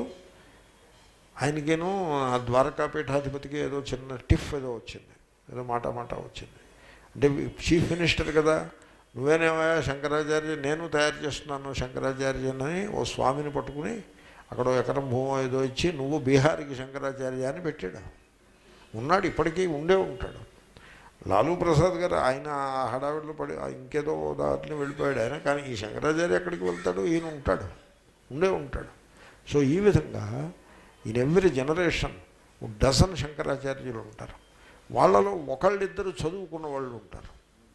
[SPEAKER 1] ఆయనకేను ఆ ద్వారకా పీఠాధిపతికి ఏదో చిన్న టిఫ్ ఏదో వచ్చింది ఏదో మాట మాట వచ్చింది అంటే చీఫ్ మినిస్టర్ కదా నువ్వేనేమయ్యా శంకరాచార్య నేను తయారు చేస్తున్నాను శంకరాచార్యని ఓ స్వామిని పట్టుకుని అక్కడ ఓ ఎకరం భూమి ఏదో ఇచ్చి నువ్వు బీహార్కి శంకరాచార్య అని పెట్టాడు ఉన్నాడు ఇప్పటికీ ఉండే ఉంటాడు లాలూ ప్రసాద్ గారు ఆయన ఆ హడావిడిలో పడి ఆ ఇంకేదో దాటిని వెళ్ళిపోయాడు ఆయన కానీ ఈ శంకరాచార్య ఎక్కడికి వెళ్తాడు ఈయన ఉంటాడు ఉండే ఉంటాడు సో ఈ విధంగా ఇన్ ఎవ్రీ జనరేషన్ డజన్ శంకరాచార్యులు ఉంటారు వాళ్ళలో ఒకళ్ళిద్దరు చదువుకున్న వాళ్ళు ఉంటారు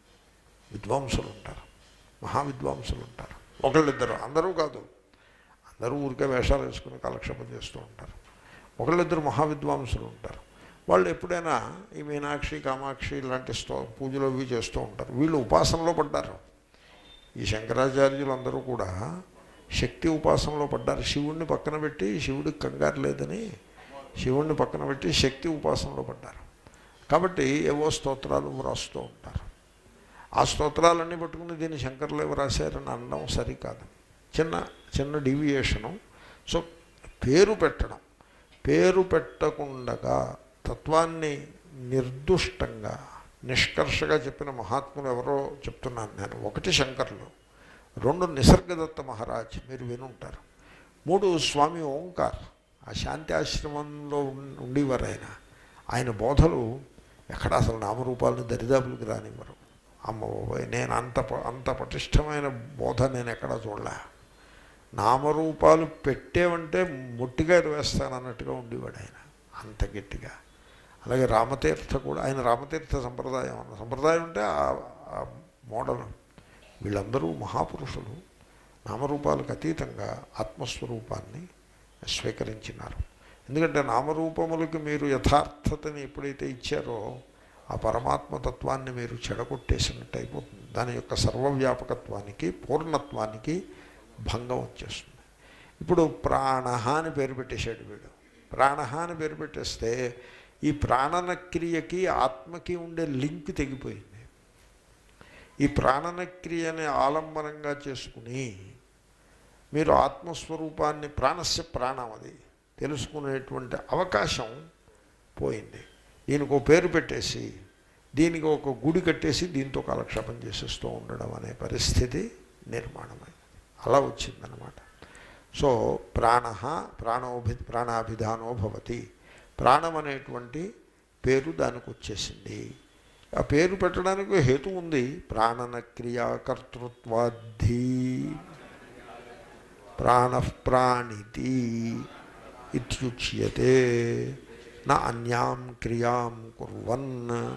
[SPEAKER 1] విద్వాంసులు ఉంటారు మహావిద్వాంసులు ఉంటారు ఒకళ్ళిద్దరు అందరూ కాదు అందరూ ఊరికే వేషాలు వేసుకుని కాలక్షేపం చేస్తూ ఉంటారు ఒకళ్ళిద్దరు మహావిద్వాంసులు ఉంటారు వాళ్ళు ఎప్పుడైనా ఈ మీనాక్షి కామాక్షి ఇలాంటి స్తో పూజలు అవి చేస్తూ ఉంటారు వీళ్ళు ఉపాసనలో పడ్డారు ఈ శంకరాచార్యులు అందరూ కూడా శక్తి ఉపాసనలో పడ్డారు శివుణ్ణి పక్కన పెట్టి శివుడికి కంగారు లేదని శివుణ్ణి పక్కన పెట్టి శక్తి ఉపాసనలో పడ్డారు కాబట్టి ఏవో స్తోత్రాలు వ్రాస్తూ ఉంటారు ఆ స్తోత్రాలన్నీ పట్టుకుని దీన్ని శంకర్లు ఏవో రాశారని అనడం సరికాదు చిన్న చిన్న డీవియేషను సో పేరు పెట్టడం పేరు పెట్టకుండగా తత్వాన్ని నిర్దుష్టంగా నిష్కర్షగా చెప్పిన మహాత్ములు ఎవరో చెప్తున్నాను నేను ఒకటి శంకర్లు రెండు నిసర్గదత్త మహారాజ్ మీరు వినుంటారు మూడు స్వామి ఓంకార్ ఆ శాంతి ఆశ్రమంలో ఉన్- ఉండేవారు ఆయన ఆయన బోధలు ఎక్కడ అసలు నామరూపాలను దరిదాపులకు రానివ్వరు అమ్మ బాబోయ్, నేను అంత ప- అంత పటిష్టమైన బోధ నేను ఎక్కడా చూడలే నామరూపాలు పెట్టేవంటే మొట్టిగా వేస్తానన్నట్టుగా ఉండేవాడు ఆయన అంత గట్టిగా అలాగే రామతీర్థ కూడా ఆయన రామతీర్థ సంప్రదాయం అన్న సంప్రదాయం అంటే ఆ- ఆ మోడల్ వీళ్ళందరూ మహాపురుషులు నామరూపాలకు అతీతంగా ఆత్మస్వరూపాన్ని స్వీకరించినారు ఎందుకంటే నామరూపములకి మీరు యథార్థతని ఎప్పుడైతే ఇచ్చారో ఆ పరమాత్మతత్వాన్ని మీరు చెడగొట్టేసినట్టు అయిపోతుంది దాని యొక్క సర్వవ్యాపకత్వానికి పూర్ణత్వానికి భంగం వచ్చేస్తుంది ఇప్పుడు ప్రాణ అని పేరు పెట్టేశాడు వీడు ప్రాణ అని పేరు పెట్టేస్తే ఈ ప్రాణన క్రియకి ఆత్మకి ఉండే లింక్ తెగిపోయింది ఈ ప్రాణన క్రియని ఆలంబనంగా చేసుకుని మీరు ఆత్మస్వరూపాన్ని ప్రాణస్య ప్రాణం అది తెలుసుకునేటువంటి అవకాశం పోయింది దీనికి ఒక పేరు పెట్టేసి దీనికి ఒక గుడి కట్టేసి దీంతో కాలక్షేపం చేసేస్తూ ఉండడం అనే పరిస్థితి నిర్మాణమైంది అలా వచ్చిందనమాట సో ప్రాణ ప్రాణోభి ప్రాణాభిధానో భవతి ప్రాణం అనేటువంటి పేరు దానికి వచ్చేసింది ఆ పేరు పెట్టడానికి హేతు ఉంది ప్రాణన క్రియాకర్తృత్వాద్ధి ప్రాణ ప్రాణితి ఇత్యుచ్యతే నా అన్యాం క్రియాం కుర్వన్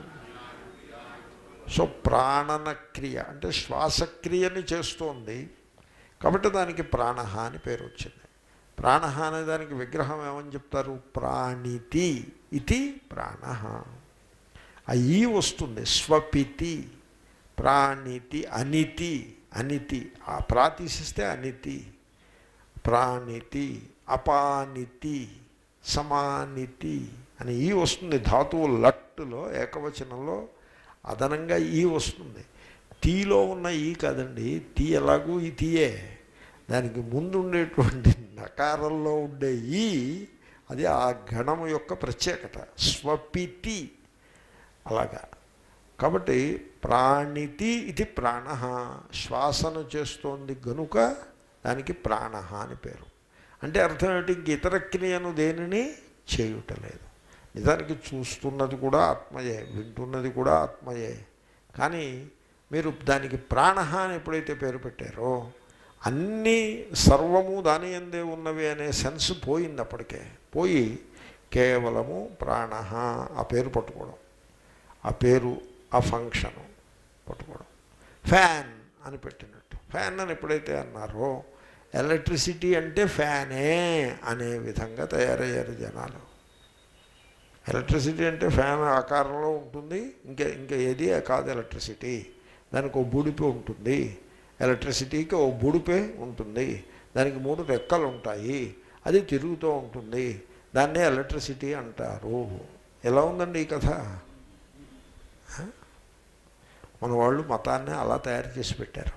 [SPEAKER 1] సో ప్రాణన క్రియ అంటే శ్వాసక్రియని చేస్తోంది కాబట్టి దానికి ప్రాణ అని పేరు వచ్చింది ప్రాణ అనే దానికి విగ్రహం ఏమని చెప్తారు ప్రాణితి ఇది ప్రాణ ఆ ఈ వస్తుంది స్వపితి ప్రాణితి అనితి అనితి ఆ ప్రాతీసిస్తే అనితి ప్రాణితి అపానితి సమానితి అని ఈ వస్తుంది ధాతువు లట్టులో ఏకవచనంలో అదనంగా ఈ వస్తుంది తీలో ఉన్న ఈ కాదండి తీ ఎలాగూ ఈ తీయే దానికి ముందు ఉండేటువంటి నకారంలో ఉండే ఈ అది ఆ గణము యొక్క ప్రత్యేకత స్వపితి అలాగా కాబట్టి ప్రాణితి ఇది ప్రాణ శ్వాసను చేస్తోంది గనుక దానికి ప్రాణ అని పేరు అంటే అర్థం ఏంటి ఇంక ఇతర క్రియను దేనిని చేయుటలేదు నిజానికి చూస్తున్నది కూడా ఆత్మయే వింటున్నది కూడా ఆత్మయే కానీ మీరు దానికి ప్రాణ అని ఎప్పుడైతే పేరు పెట్టారో అన్నీ సర్వము దాని ఎందే ఉన్నవి అనే సెన్స్ పోయింది అప్పటికే పోయి కేవలము ప్రాణ ఆ పేరు పట్టుకోవడం ఆ పేరు ఆ ఫంక్షను పట్టుకోవడం ఫ్యాన్ అని పెట్టినట్టు ఫ్యాన్ అని ఎప్పుడైతే అన్నారో ఎలక్ట్రిసిటీ అంటే ఫ్యానే అనే విధంగా తయారయ్యారు జనాలు ఎలక్ట్రిసిటీ అంటే ఫ్యాన్ ఆకారంలో ఉంటుంది ఇంకా ఇంకా ఏది కాదు ఎలక్ట్రిసిటీ దానికి ఓ బుడిపే ఉంటుంది ఎలక్ట్రిసిటీకి ఓ బుడిపే ఉంటుంది దానికి మూడు రెక్కలు ఉంటాయి అది తిరుగుతూ ఉంటుంది దాన్నే ఎలక్ట్రిసిటీ అంటారు ఎలా ఉందండి ఈ కథ హ? మన వాళ్ళు మతాన్ని అలా తయారు చేసి పెట్టారు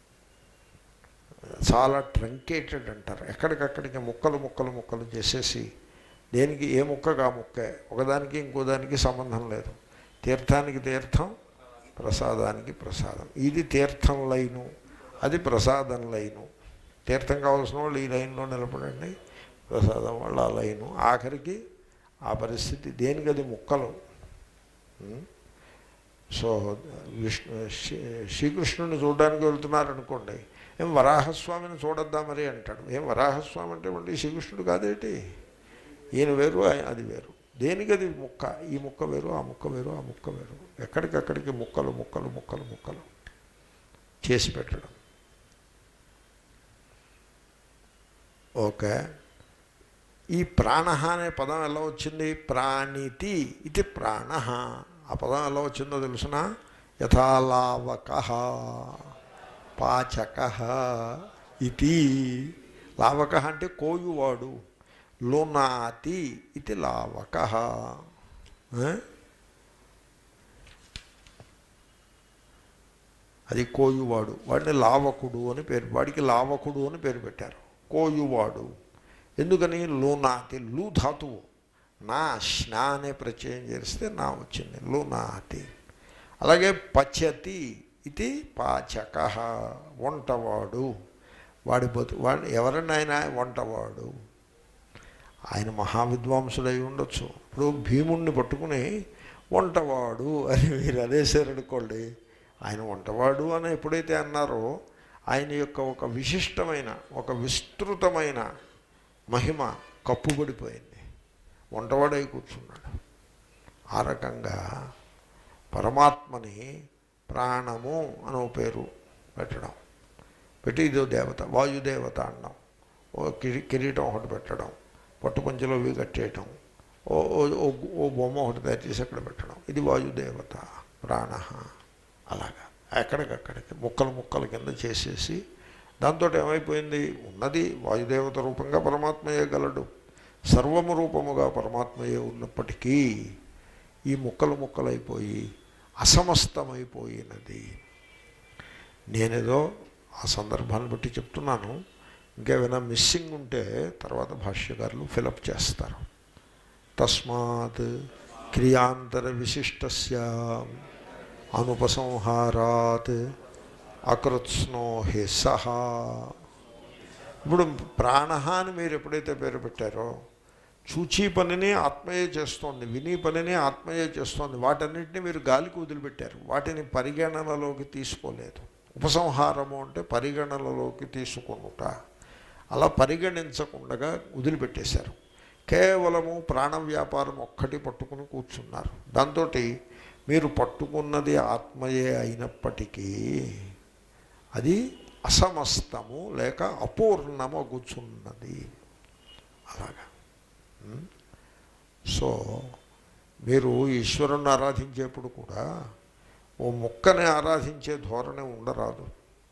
[SPEAKER 1] చాలా ట్రంకేటెడ్ అంటారు ఎక్కడికక్కడికి ముక్కలు ముక్కలు ముక్కలు చేసేసి దేనికి ఏ ముక్కగా ఆ ముక్కే ఒకదానికి ఇంకో దానికి సంబంధం లేదు తీర్థానికి తీర్థం ప్రసాదానికి ప్రసాదం ఇది తీర్థం లైను అది ప్రసాదం లైను తీర్థం కావాల్సిన వాళ్ళు ఈ లైన్లో నిలబడండి ప్రసాదం వాళ్ళు ఆ లైను ఆఖరికి ఆ పరిస్థితి దేనికి అది ముక్కలు ఉం? సో విష్ణు శ్రీ- శ్రీకృష్ణుని చూడడానికి వెళ్తున్నారనుకోండి ఏం వరాహస్వామిని చూడొద్దా మరి అంటాడు ఏం వరాహస్వామి అంటే మళ్ళీ శ్రీకృష్ణుడు కాదేటి ఈయన వేరు ఆయన- అది వేరు దేనికి అది ముక్క ఈ ముక్క వేరు ఆ ముక్క వేరు ఆ ముక్క వేరు ఎక్కడికక్కడికి ముక్కలు ముక్కలు ముక్కలు ముక్కలు చేసి పెట్టడం ఓకే ఈ ప్రాణ అనే పదం ఎలా వచ్చింది ప్రాణితి ఇది ప్రాణ ఆ పదం ఎలా వచ్చిందో తెలుసిన యథాలావక పాచక ఇది లావక అంటే కోయువాడు లోనాతి ఇది లావక ఏ? అది కోయువాడు వాడిని లావకుడు అని పేరు వాడికి లావకుడు అని పేరు పెట్టారు కోయువాడు ఎందుకని లూనాతి లూ ధాతువు నా స్నా అనే ప్రత్యయం చేస్తే నా వచ్చింది లూనాతి అలాగే పచతి ఇది పాచక వంటవాడు వాడి బతు వాడు ఎవరన్నా ఆయన వంటవాడు ఆయన మహావిద్వాంసుడై ఉండొచ్చు ఇప్పుడు భీముణ్ణి పట్టుకుని వంటవాడు అని మీరు అనేసారనుకోండి ఆయన వంటవాడు అని ఎప్పుడైతే అన్నారో ఆయన యొక్క ఒక విశిష్టమైన ఒక విస్తృతమైన మహిమ కప్పుబడిపోయింది వంటవాడై కూర్చున్నాడు ఆ రకంగా పరమాత్మని ప్రాణము అనో పేరు పెట్టడం పెట్టి ఇదో దేవత వాయుదేవత అనడం ఓ కిరీ కిరీటం ఒకటి పెట్టడం పట్టుపంచలో ఇవి కట్టేయటం ఓ ఓ- ఓ ఓ బొమ్మ ఒకటి తయారు చేసి అక్కడ పెట్టడం ఇది వాయుదేవత ప్రాణ అలాగా ఎక్కడికక్కడికి ముక్కలు ముక్కల కింద చేసేసి దాంతో ఏమైపోయింది ఉన్నది వాయుదేవత రూపంగా పరమాత్మయే గలడు సర్వము రూపముగా పరమాత్మయే ఉన్నప్పటికీ ఈ ముక్కలు ముక్కలైపోయి అసమస్తమైపోయినది నేనేదో ఆ సందర్భాన్ని బట్టి చెప్తున్నాను ఇంకేమైనా మిస్సింగ్ ఉంటే తర్వాత భాష్యకారులు ఫిలప్ చేస్తారు తస్మాత్ క్రియాంతర విశిష్టస్య అనుపసంహారాత్ అకృత్స్నో హి సహా ఇప్పుడు ప్రాణ అని మీరు ఎప్పుడైతే పేరు పెట్టారో చూచి పనిని ఆత్మయే చేస్తోంది విని పనిని ఆత్మయే చేస్తోంది వాటన్నిటిని మీరు గాలికి వదిలిపెట్టారు వాటిని పరిగణనలోకి తీసుకోలేదు ఉపసంహారము అంటే పరిగణనలోకి తీసుకొనుట అలా పరిగణించకుండా వదిలిపెట్టేశారు కేవలము ప్రాణ వ్యాపారం ఒక్కటి పట్టుకుని కూర్చున్నారు దాంతో మీరు పట్టుకున్నది ఆత్మయే అయినప్పటికీ అది అసమస్తము లేక అపూర్ణము కూర్చున్నది అలాగా ఉం? సో మీరు ఈశ్వరుణ్ణి ఆరాధించేప్పుడు కూడా ఓ ముక్కని ఆరాధించే ధోరణి ఉండరాదు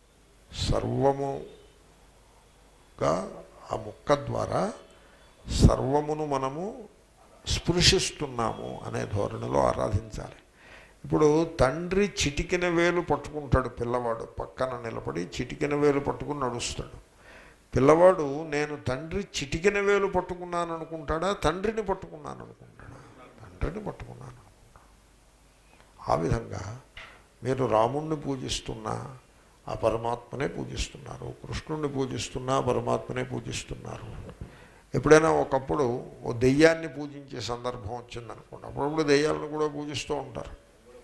[SPEAKER 1] సర్వముగా ఆ ముక్క ద్వారా సర్వమును మనము స్పృశిస్తున్నాము అనే ధోరణిలో ఆరాధించాలి ఇప్పుడు తండ్రి చిటికిన వేలు పట్టుకుంటాడు పిల్లవాడు పక్కన నిలబడి చిటికిన వేలు పట్టుకుని నడుస్తాడు పిల్లవాడు నేను తండ్రి చిటికిన వేలు పట్టుకున్నాను అనుకుంటాడా తండ్రిని పట్టుకున్నాను అనుకుంటాడా తండ్రిని పట్టుకున్నాను అనుకుంటాడు ఆ విధంగా మీరు రాముణ్ణి పూజిస్తున్నా ఆ పరమాత్మనే పూజిస్తున్నారు కృష్ణుణ్ణి పూజిస్తున్నా పరమాత్మనే పూజిస్తున్నారు ఎప్పుడైనా ఒకప్పుడు ఓ దెయ్యాన్ని పూజించే సందర్భం వచ్చిందనుకోండి అప్పుడప్పుడు దెయ్యాలను కూడా పూజిస్తూ ఉంటారు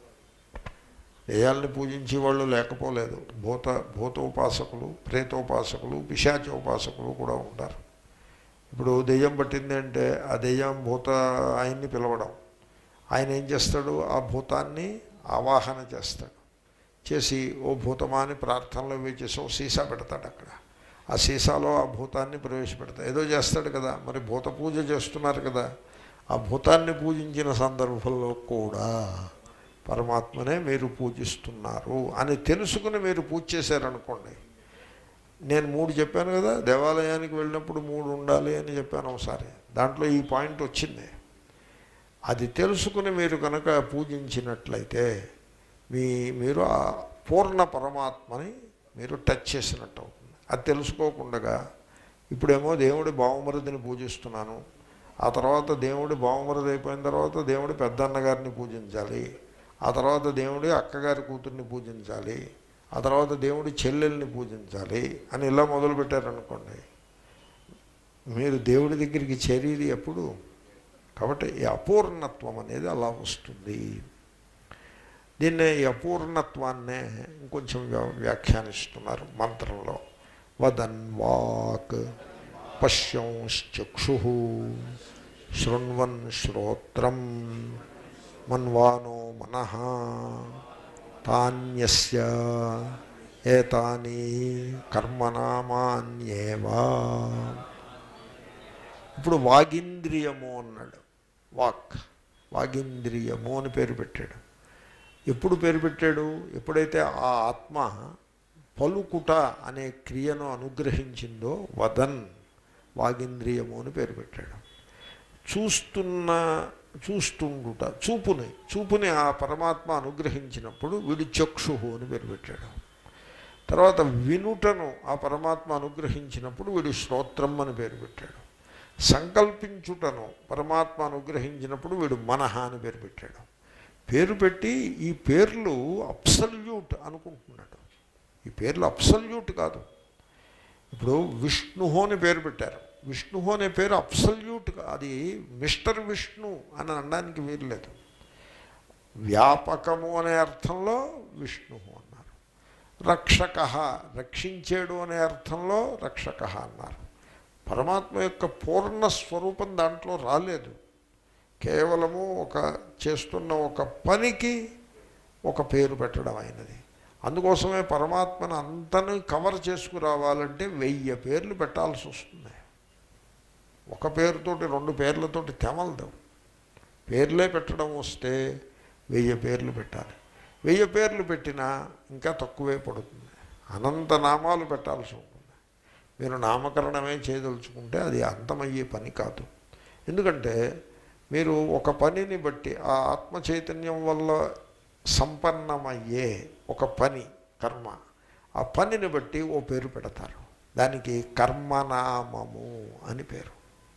[SPEAKER 1] దెయ్యాలని పూజించే వాళ్ళు లేకపోలేదు భూత భూతోపాసకులు ప్రేతోపాసకులు పిశాచోపాసకులు కూడా ఉంటారు ఇప్పుడు దెయ్యం పట్టింది అంటే ఆ దెయ్యం భూత ఆయన్ని పిలవడం ఆయన ఏం చేస్తాడు ఆ భూతాన్ని ఆవాహన చేస్తాడు చేసి ఓ భూతమా అని ప్రార్థనలో ఇవి చేసి ఓ సీసా పెడతాడు అక్కడ ఆ సీసాలో ఆ భూతాన్ని ప్రవేశపెడతాడు ఏదో చేస్తాడు కదా మరి భూత పూజ చేస్తున్నారు కదా ఆ భూతాన్ని పూజించిన సందర్భంలో కూడా పరమాత్మనే మీరు పూజిస్తున్నారు అని తెలుసుకుని మీరు పూజ చేశారనుకోండి నేను మూడు చెప్పాను కదా దేవాలయానికి వెళ్ళినప్పుడు మూడు ఉండాలి అని చెప్పాను ఒకసారి దాంట్లో ఈ పాయింట్ వచ్చింది అది తెలుసుకుని మీరు కనుక పూజించినట్లయితే మీ మీరు ఆ పూర్ణ పరమాత్మని మీరు టచ్ చేసినట్టు అవుతుంది అది తెలుసుకోకుండా ఇప్పుడేమో దేవుడి బావమరుదిని పూజిస్తున్నాను ఆ తర్వాత దేవుడి బావమరుది అయిపోయిన తర్వాత దేవుడి పెద్దన్నగారిని పూజించాలి ఆ తర్వాత దేవుడి అక్కగారి కూతుర్ని పూజించాలి ఆ తర్వాత దేవుడి చెల్లెల్ని పూజించాలి అని ఇలా మొదలుపెట్టారనుకోండి మీరు దేవుడి దగ్గరికి చేరేది ఎప్పుడు కాబట్టి ఈ అపూర్ణత్వం అనేది అలా వస్తుంది దీన్నే ఈ అపూర్ణత్వాన్నే ఇంకొంచెం వ్యా- వ్యాఖ్యానిస్తున్నారు మంత్రంలో వదన్ వాక్ పశ్యంశ్చక్షు శృణ్వన్ శ్రోత్రం మన్వానో మనః తాన్యస్య ఏతాని కర్మనామాన్యేవా ఇప్పుడు వాగింద్రియము అన్నాడు వాక్ వాగింద్రియము అని పేరు పెట్టాడు ఎప్పుడు పేరు పెట్టాడు ఎప్పుడైతే ఆ ఆత్మ పలుకుట అనే క్రియను అనుగ్రహించిందో వదన్ వాగింద్రియము అని పేరు పెట్టాడు చూస్తున్న చూస్తుండుట చూపుని చూపుని ఆ పరమాత్మ అనుగ్రహించినప్పుడు వీడు చక్షుహు అని పేరు పెట్టాడు తర్వాత వినుటను ఆ పరమాత్మ అనుగ్రహించినప్పుడు వీడు శ్రోత్రం అని పేరు పెట్టాడు సంకల్పించుటను పరమాత్మ అనుగ్రహించినప్పుడు వీడు మనహ అని పేరు పెట్టాడు పేరు పెట్టి ఈ పేర్లు అప్సల్యూట్ అనుకుంటున్నాడు ఈ పేర్లు అప్సల్యూట్ కాదు ఇప్పుడు విష్ణుహు అని పేరు పెట్టారు విష్ణుహు అనే పేరు అప్సల్యూట్ అది మిస్టర్ విష్ణు అని అనడానికి వీల్లేదు వ్యాపకము అనే అర్థంలో విష్ణువు అన్నారు రక్షక రక్షించేడు అనే అర్థంలో రక్షక అన్నారు పరమాత్మ యొక్క పూర్ణ స్వరూపం దాంట్లో రాలేదు కేవలము ఒక చేస్తున్న ఒక పనికి ఒక పేరు పెట్టడం అయినది అందుకోసమే పరమాత్మను అంతని కవర్ చేసుకురావాలంటే వెయ్యి పేర్లు పెట్టాల్సి వస్తుంది ఒక పేరుతోటి రెండు పేర్లతోటి తెమలదు పేర్లే పెట్టడం వస్తే వెయ్యి పేర్లు పెట్టాలి వెయ్యి పేర్లు పెట్టినా ఇంకా తక్కువే పడుతుంది అనంత నామాలు పెట్టాల్సి ఉంటుంది మీరు నామకరణమే చేయదలుచుకుంటే అది అంతమయ్యే పని కాదు ఎందుకంటే మీరు ఒక పనిని బట్టి ఆ ఆత్మ చైతన్యం వల్ల సంపన్నమయ్యే ఒక పని కర్మ ఆ పనిని బట్టి ఓ పేరు పెడతారు దానికి కర్మనామము అని పేరు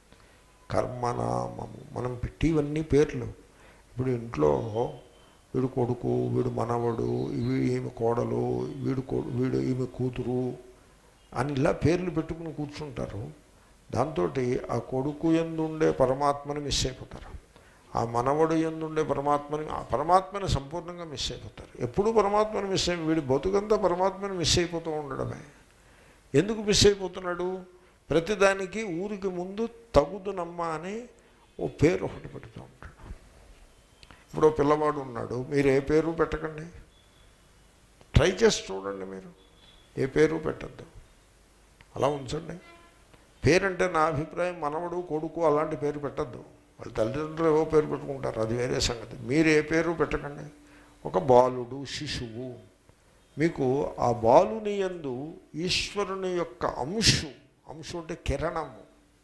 [SPEAKER 1] కర్మనామము మనం పెట్టివన్నీ పేర్లు ఇప్పుడు ఇంట్లో వీడు కొడుకు వీడు మనవడు ఇవి ఈమె కోడలు వీడు కొ వీడు ఈమె కూతురు అని ఇలా పేర్లు పెట్టుకుని కూర్చుంటారు దాంతో ఆ కొడుకు ఎందుండే పరమాత్మని మిస్ అయిపోతారు ఆ మనవడు ఎందుండే పరమాత్మని ఆ పరమాత్మని సంపూర్ణంగా మిస్ అయిపోతారు ఎప్పుడు పరమాత్మని మిస్ అయి వీడి బతుకంతా పరమాత్మని మిస్ అయిపోతూ ఉండడమే ఎందుకు మిస్ అయిపోతున్నాడు ప్రతిదానికి ఊరికి ముందు తగుదునమ్మ అని ఓ పేరు ఒకటి పెడుతూ ఉంటాడు ఇప్పుడు ఓ పిల్లవాడు ఉన్నాడు మీరు ఏ పేరు పెట్టకండి ట్రై చేసి చూడండి మీరు ఏ పేరు పెట్టద్దు అలా ఉంచండి పేరంటే నా అభిప్రాయం మనవడు కొడుకు అలాంటి పేరు పెట్టద్దు వాళ్ళ తల్లిదండ్రులు ఏవో పేరు పెట్టుకుంటారు అది వేరే సంగతి మీరు ఏ పేరు పెట్టకండి ఒక బాలుడు శిశువు మీకు ఆ బాలుని యందు ఈశ్వరుని యొక్క అంశు అంశు అంటే కిరణము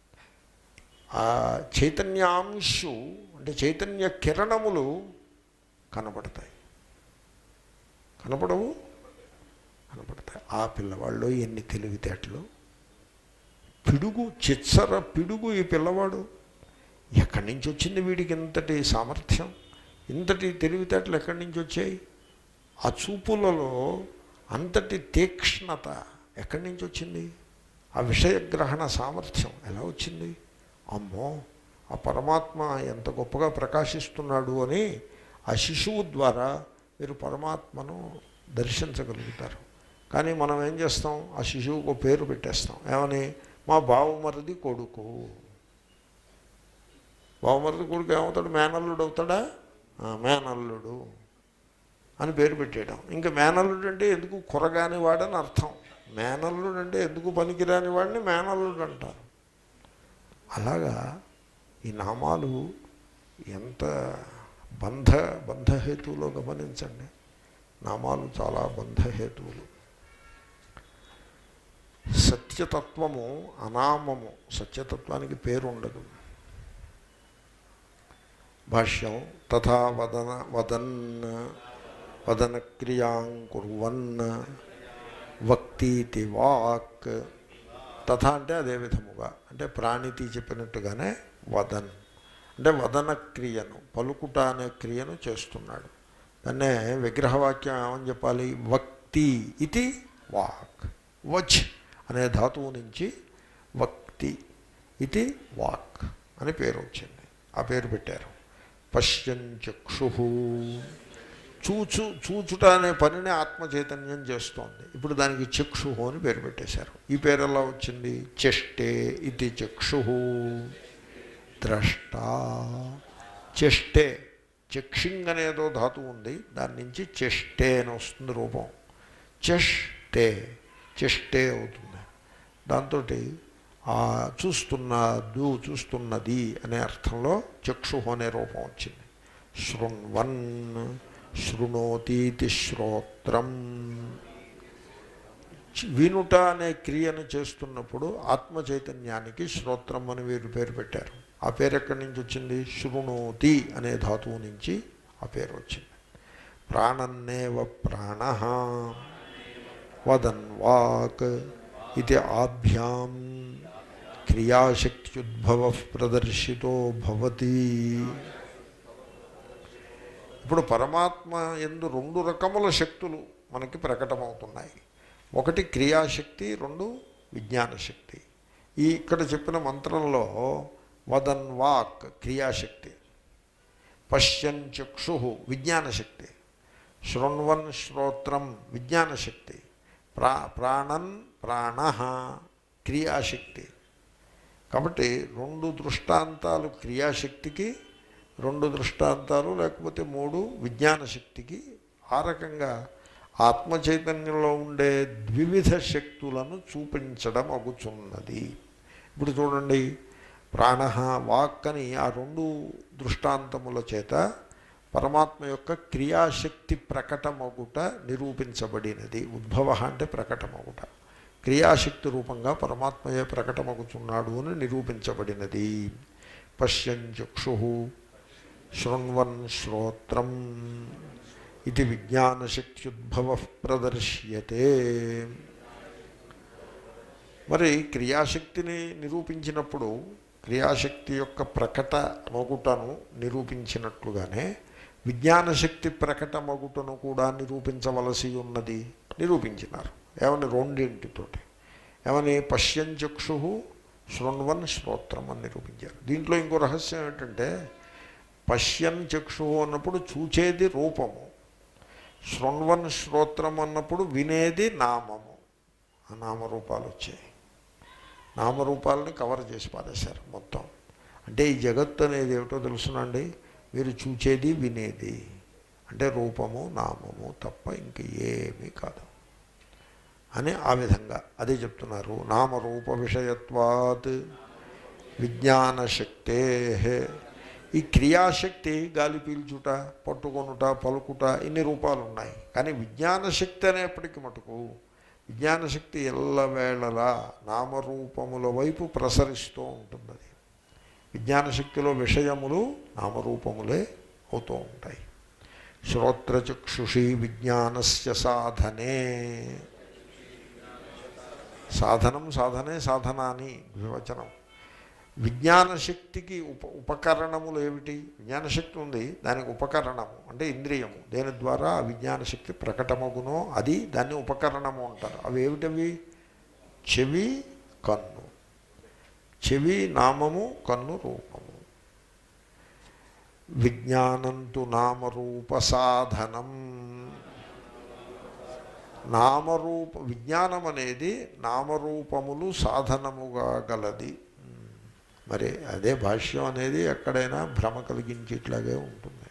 [SPEAKER 1] ఆ చైతన్యాంశు అంటే చైతన్య కిరణములు కనపడతాయి కనపడవు కనపడతాయి ఆ పిల్లవాళ్ళు ఎన్ని తెలివితేటలు పిడుగు చిత్సర పిడుగు ఈ పిల్లవాడు ఎక్కడి నుంచి వచ్చింది వీడికి ఇంతటి సామర్థ్యం ఇంతటి తెలివితేటలు ఎక్కడి నుంచి వచ్చాయి ఆ చూపులలో అంతటి తీక్ష్ణత ఎక్కడి నుంచి వచ్చింది ఆ విషయగ్రహణ సామర్థ్యం ఎలా వచ్చింది అమ్మో ఆ పరమాత్మ ఎంత గొప్పగా ప్రకాశిస్తున్నాడు అని ఆ శిశువు ద్వారా మీరు పరమాత్మను దర్శించగలుగుతారు కానీ మనం ఏం చేస్తాం ఆ శిశువుకు పేరు పెట్టేస్తాం ఏమని మా బావమరిది కొడుకు బావమరిది కొడుకు ఏమవుతాడు మేనల్లుడు అవుతాడా ఆ, మేనల్లుడు అని పేరు పెట్టేయడం ఇంకా మేనల్లుడు అంటే ఎందుకు కురగాని వాడని అర్థం మేనల్లుడు అంటే ఎందుకు పనికిరాని వాడిని మేనల్లుడు అంటారు అలాగా ఈ నామాలు ఎంత బంధ బంధహేతువులో గమనించండి నామాలు చాలా బంధహేతువులు సత్యతత్వము అనామము సత్యతత్వానికి పేరు ఉండదు భాష్యం తథా వదన వదన్ వదన క్రియాం కుర్వన్ వక్తీతి వాక్ తథా అంటే అదే విధముగా అంటే ప్రాణితి చెప్పినట్టుగానే వదన్ అంటే వదన క్రియను పలుకుట అనే క్రియను చేస్తున్నాడు దాన్నే విగ్రహవాక్యం ఏమని చెప్పాలి వక్తి ఇది వాక్ వచ్ అనే ధాతువు నుంచి వక్తి ఇది వాక్ అని పేరు వచ్చింది ఆ పేరు పెట్టారు పశ్యంచక్షు చూచు చూచుట అనే పనిని ఆత్మ చైతన్యం చేస్తోంది ఇప్పుడు దానికి చక్షు అని పేరు పెట్టేశారు ఈ పేరు ఎలా వచ్చింది చెష్టే ఇది చక్షు ద్రష్ట చెష్టే చక్షింగ్ అనేదో ధాతువు ఉంది దాని నుంచి చెష్టే అని వస్తుంది రూపం చెష్టే చెష్టే అవుతుంది దాంతో ఆ చూస్తున్నాడు చూస్తున్నది అనే అర్థంలో చక్షు అనే రూపం వచ్చింది శృణ్వన్ శృణోతీతి శ్రోత్రం వినుట అనే క్రియను చేస్తున్నప్పుడు ఆత్మ చైతన్యానికి శ్రోత్రం అని వీరు పేరు పెట్టారు ఆ పేరు ఎక్కడి నుంచి వచ్చింది శృణోతి అనే ధాతువు నుంచి ఆ పేరు వచ్చింది ప్రాణన్నేవ ప్రాణ వదన్ వాక్ ఇది ఆభ్యాం క్రియాశక్త్యుద్భవ ప్రదర్శితో భవతి ఇప్పుడు పరమాత్మ ఎందు రెండు రకముల శక్తులు మనకి ప్రకటమవుతున్నాయి ఒకటి క్రియాశక్తి రెండు విజ్ఞాన శక్తి ఈ ఇక్కడ చెప్పిన మంత్రంలో వదన్ వాక్ క్రియాశక్తి పశ్యన్ చక్షు విజ్ఞానశక్తి శృణ్వన్ శ్రోత్రం విజ్ఞానశక్తి ప్రా ప్రాణన్ ప్రాణ క్రియాశక్తి కాబట్టి రెండు దృష్టాంతాలు క్రియాశక్తికి రెండు దృష్టాంతాలు లేకపోతే మూడు విజ్ఞాన శక్తికి ఆ రకంగా ఆత్మ చైతన్యంలో ఉండే ద్వివిధ శక్తులను చూపించడం అగుచున్నది ఇప్పుడు చూడండి ప్రాణ వాక్ అని ఆ రెండు దృష్టాంతముల చేత పరమాత్మ యొక్క క్రియాశక్తి ప్రకటమగుట నిరూపించబడినది ఉద్భవ అంటే ప్రకటమగుట క్రియాశక్తి రూపంగా పరమాత్మయే ప్రకటమగుచున్నాడు అని నిరూపించబడినది పశ్యన్ చక్షు శృణ్వన్ శ్రోత్రం ఇది విజ్ఞానశక్త్యుద్భవ ప్రదర్శ్యతే మరి క్రియాశక్తిని నిరూపించినప్పుడు క్రియాశక్తి యొక్క ప్రకట మగుటను నిరూపించినట్లుగానే విజ్ఞానశక్తి ప్రకట మగుటను కూడా నిరూపించవలసి ఉన్నది నిరూపించినారు ఏమని రెండింటితోటి ఏమని పశ్యం చక్షు శృణ్వన్ శ్రోత్రం అని నిరూపించారు దీంట్లో ఇంకో రహస్యం ఏంటంటే పశ్యన్ చక్షు అన్నప్పుడు చూచేది రూపము శృణ్వన్ శ్రోత్రం అన్నప్పుడు వినేది నామము ఆ నామరూపాలు వచ్చాయి నామరూపాలని కవర్ చేసి పారేశారు మొత్తం అంటే ఈ జగత్తు అనేది ఏమిటో తెలుసునండి మీరు చూచేది వినేది అంటే రూపము నామము తప్ప ఇంక ఏమీ కాదు అని ఆ విధంగా అదే చెప్తున్నారు నామరూప విషయత్వాత్ విజ్ఞానశక్తే ఈ క్రియాశక్తి గాలి పీల్చుట పట్టుకొనుట పలుకుట ఇన్ని రూపాలు ఉన్నాయి కానీ విజ్ఞానశక్తి అనేప్పటికీ మటుకు విజ్ఞానశక్తి ఎల్లవేళలా నామరూపముల వైపు ప్రసరిస్తూ ఉంటుంది అది విజ్ఞానశక్తిలో విషయములు నామరూపములే అవుతూ ఉంటాయి శ్రోత్రచక్షుషి విజ్ఞానస్య సాధనే సాధనం సాధనే సాధనాని ద్వివచనం విజ్ఞానశక్తికి ఉప ఉపకరణములు ఏమిటి విజ్ఞానశక్తి ఉంది దానికి ఉపకరణము అంటే ఇంద్రియము దేని ద్వారా ఆ విజ్ఞానశక్తి ప్రకటమగునో అది దాన్ని ఉపకరణము అంటారు అవి ఏమిటవి చెవి కన్ను చెవి నామము కన్ను రూపము విజ్ఞానంతు నామరూప సాధనం నామరూప విజ్ఞానం అనేది నామరూపములు సాధనముగా గలది మరి అదే భాష్యం అనేది ఎక్కడైనా భ్రమ కలిగించేట్లాగే ఉంటుంది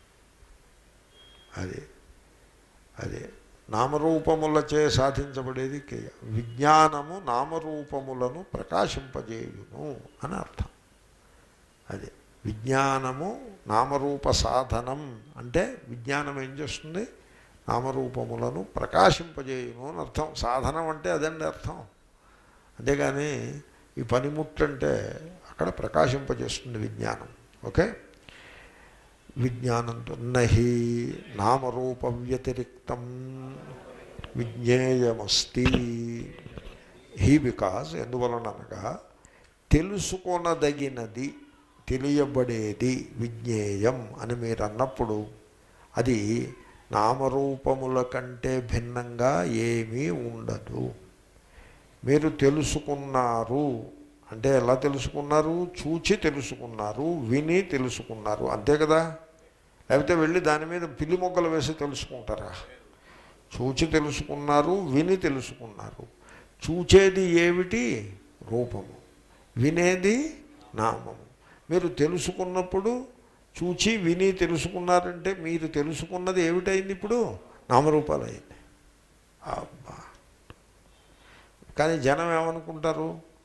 [SPEAKER 1] అదే అదే నామరూపములచే సాధించబడేది క్రియ విజ్ఞానము నామరూపములను ప్రకాశింపజేయును అని అర్థం అదే విజ్ఞానము నామరూప సాధనం అంటే విజ్ఞానం ఏం చేస్తుంది నామరూపములను ప్రకాశింపజేయును అని అర్థం సాధనం అంటే అదండి అర్థం అంతేగాని ఈ పనిముట్టంటే అక్కడ ప్రకాశింపజేస్తుంది విజ్ఞానం ఓకే విజ్ఞానంతో నహి నామరూప వ్యతిరిక్తం విజ్ఞేయమస్తి హీ బికాజ్ ఎందువలనగా తెలుసుకొనదగినది తెలియబడేది విజ్ఞేయం అని మీరు అన్నప్పుడు అది నామరూపముల కంటే భిన్నంగా ఏమీ ఉండదు మీరు తెలుసుకున్నారు అంటే ఎలా తెలుసుకున్నారు చూచి తెలుసుకున్నారు విని తెలుసుకున్నారు అంతే కదా లేకపోతే వెళ్ళి దాని మీద పిల్లి మొగ్గలు వేసి తెలుసుకుంటారా చూచి తెలుసుకున్నారు విని తెలుసుకున్నారు చూచేది ఏమిటి రూపము వినేది నామము మీరు తెలుసుకున్నప్పుడు చూచి విని తెలుసుకున్నారంటే మీరు తెలుసుకున్నది ఏమిటైంది ఇప్పుడు నామరూపాలు అయింది అబ్బా కానీ జనం ఏమనుకుంటారు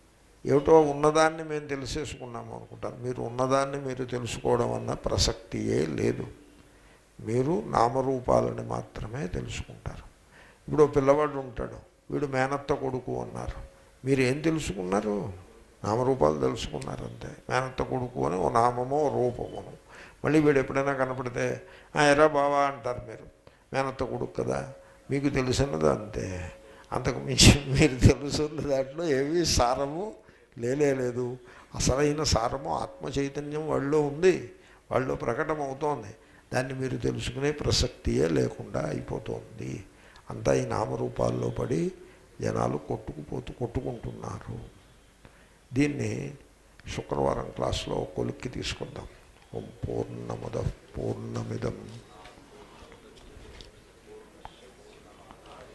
[SPEAKER 1] ఏమిటో ఉన్నదాన్ని మేము తెలిసేసుకున్నాము అనుకుంటారు మీరు ఉన్నదాన్ని మీరు తెలుసుకోవడం అన్న ప్రసక్తియే లేదు మీరు నామరూపాలని మాత్రమే తెలుసుకుంటారు ఇప్పుడు ఓ పిల్లవాడు ఉంటాడు వీడు మేనత్త కొడుకు అన్నారు మీరు ఏం తెలుసుకున్నారు నామరూపాలు తెలుసుకున్నారు అంతే మేనత్త కొడుకు అని ఓ నామమో ఓ రూపమును మళ్ళీ వీడు ఎప్పుడైనా కనపడితే "ఆ, ఎరా బావా అంటారు మీరు మేనత్త కొడుకు కదా మీకు తెలిసినది అంతే అంతకు మించి మీరు తెలుసున్న దాంట్లో ఏమీ సారము లేలేదు అసలైన సారము ఆత్మ చైతన్యం వాళ్ళలో ఉంది వాళ్ళలో ప్రకటన అవుతోంది దాన్ని మీరు తెలుసుకునే ప్రసక్తియే లేకుండా అయిపోతుంది అంతా ఈ నామరూపాల్లో పడి జనాలు కొట్టుకుపోతూ కొట్టుకుంటున్నారు దీన్ని శుక్రవారం క్లాస్లో కొలిక్కి తీసుకుందాం ఓం పూర్ణముద పూర్ణమిదం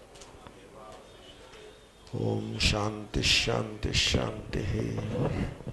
[SPEAKER 1] ఓం శాంతి శాంతి శాంతి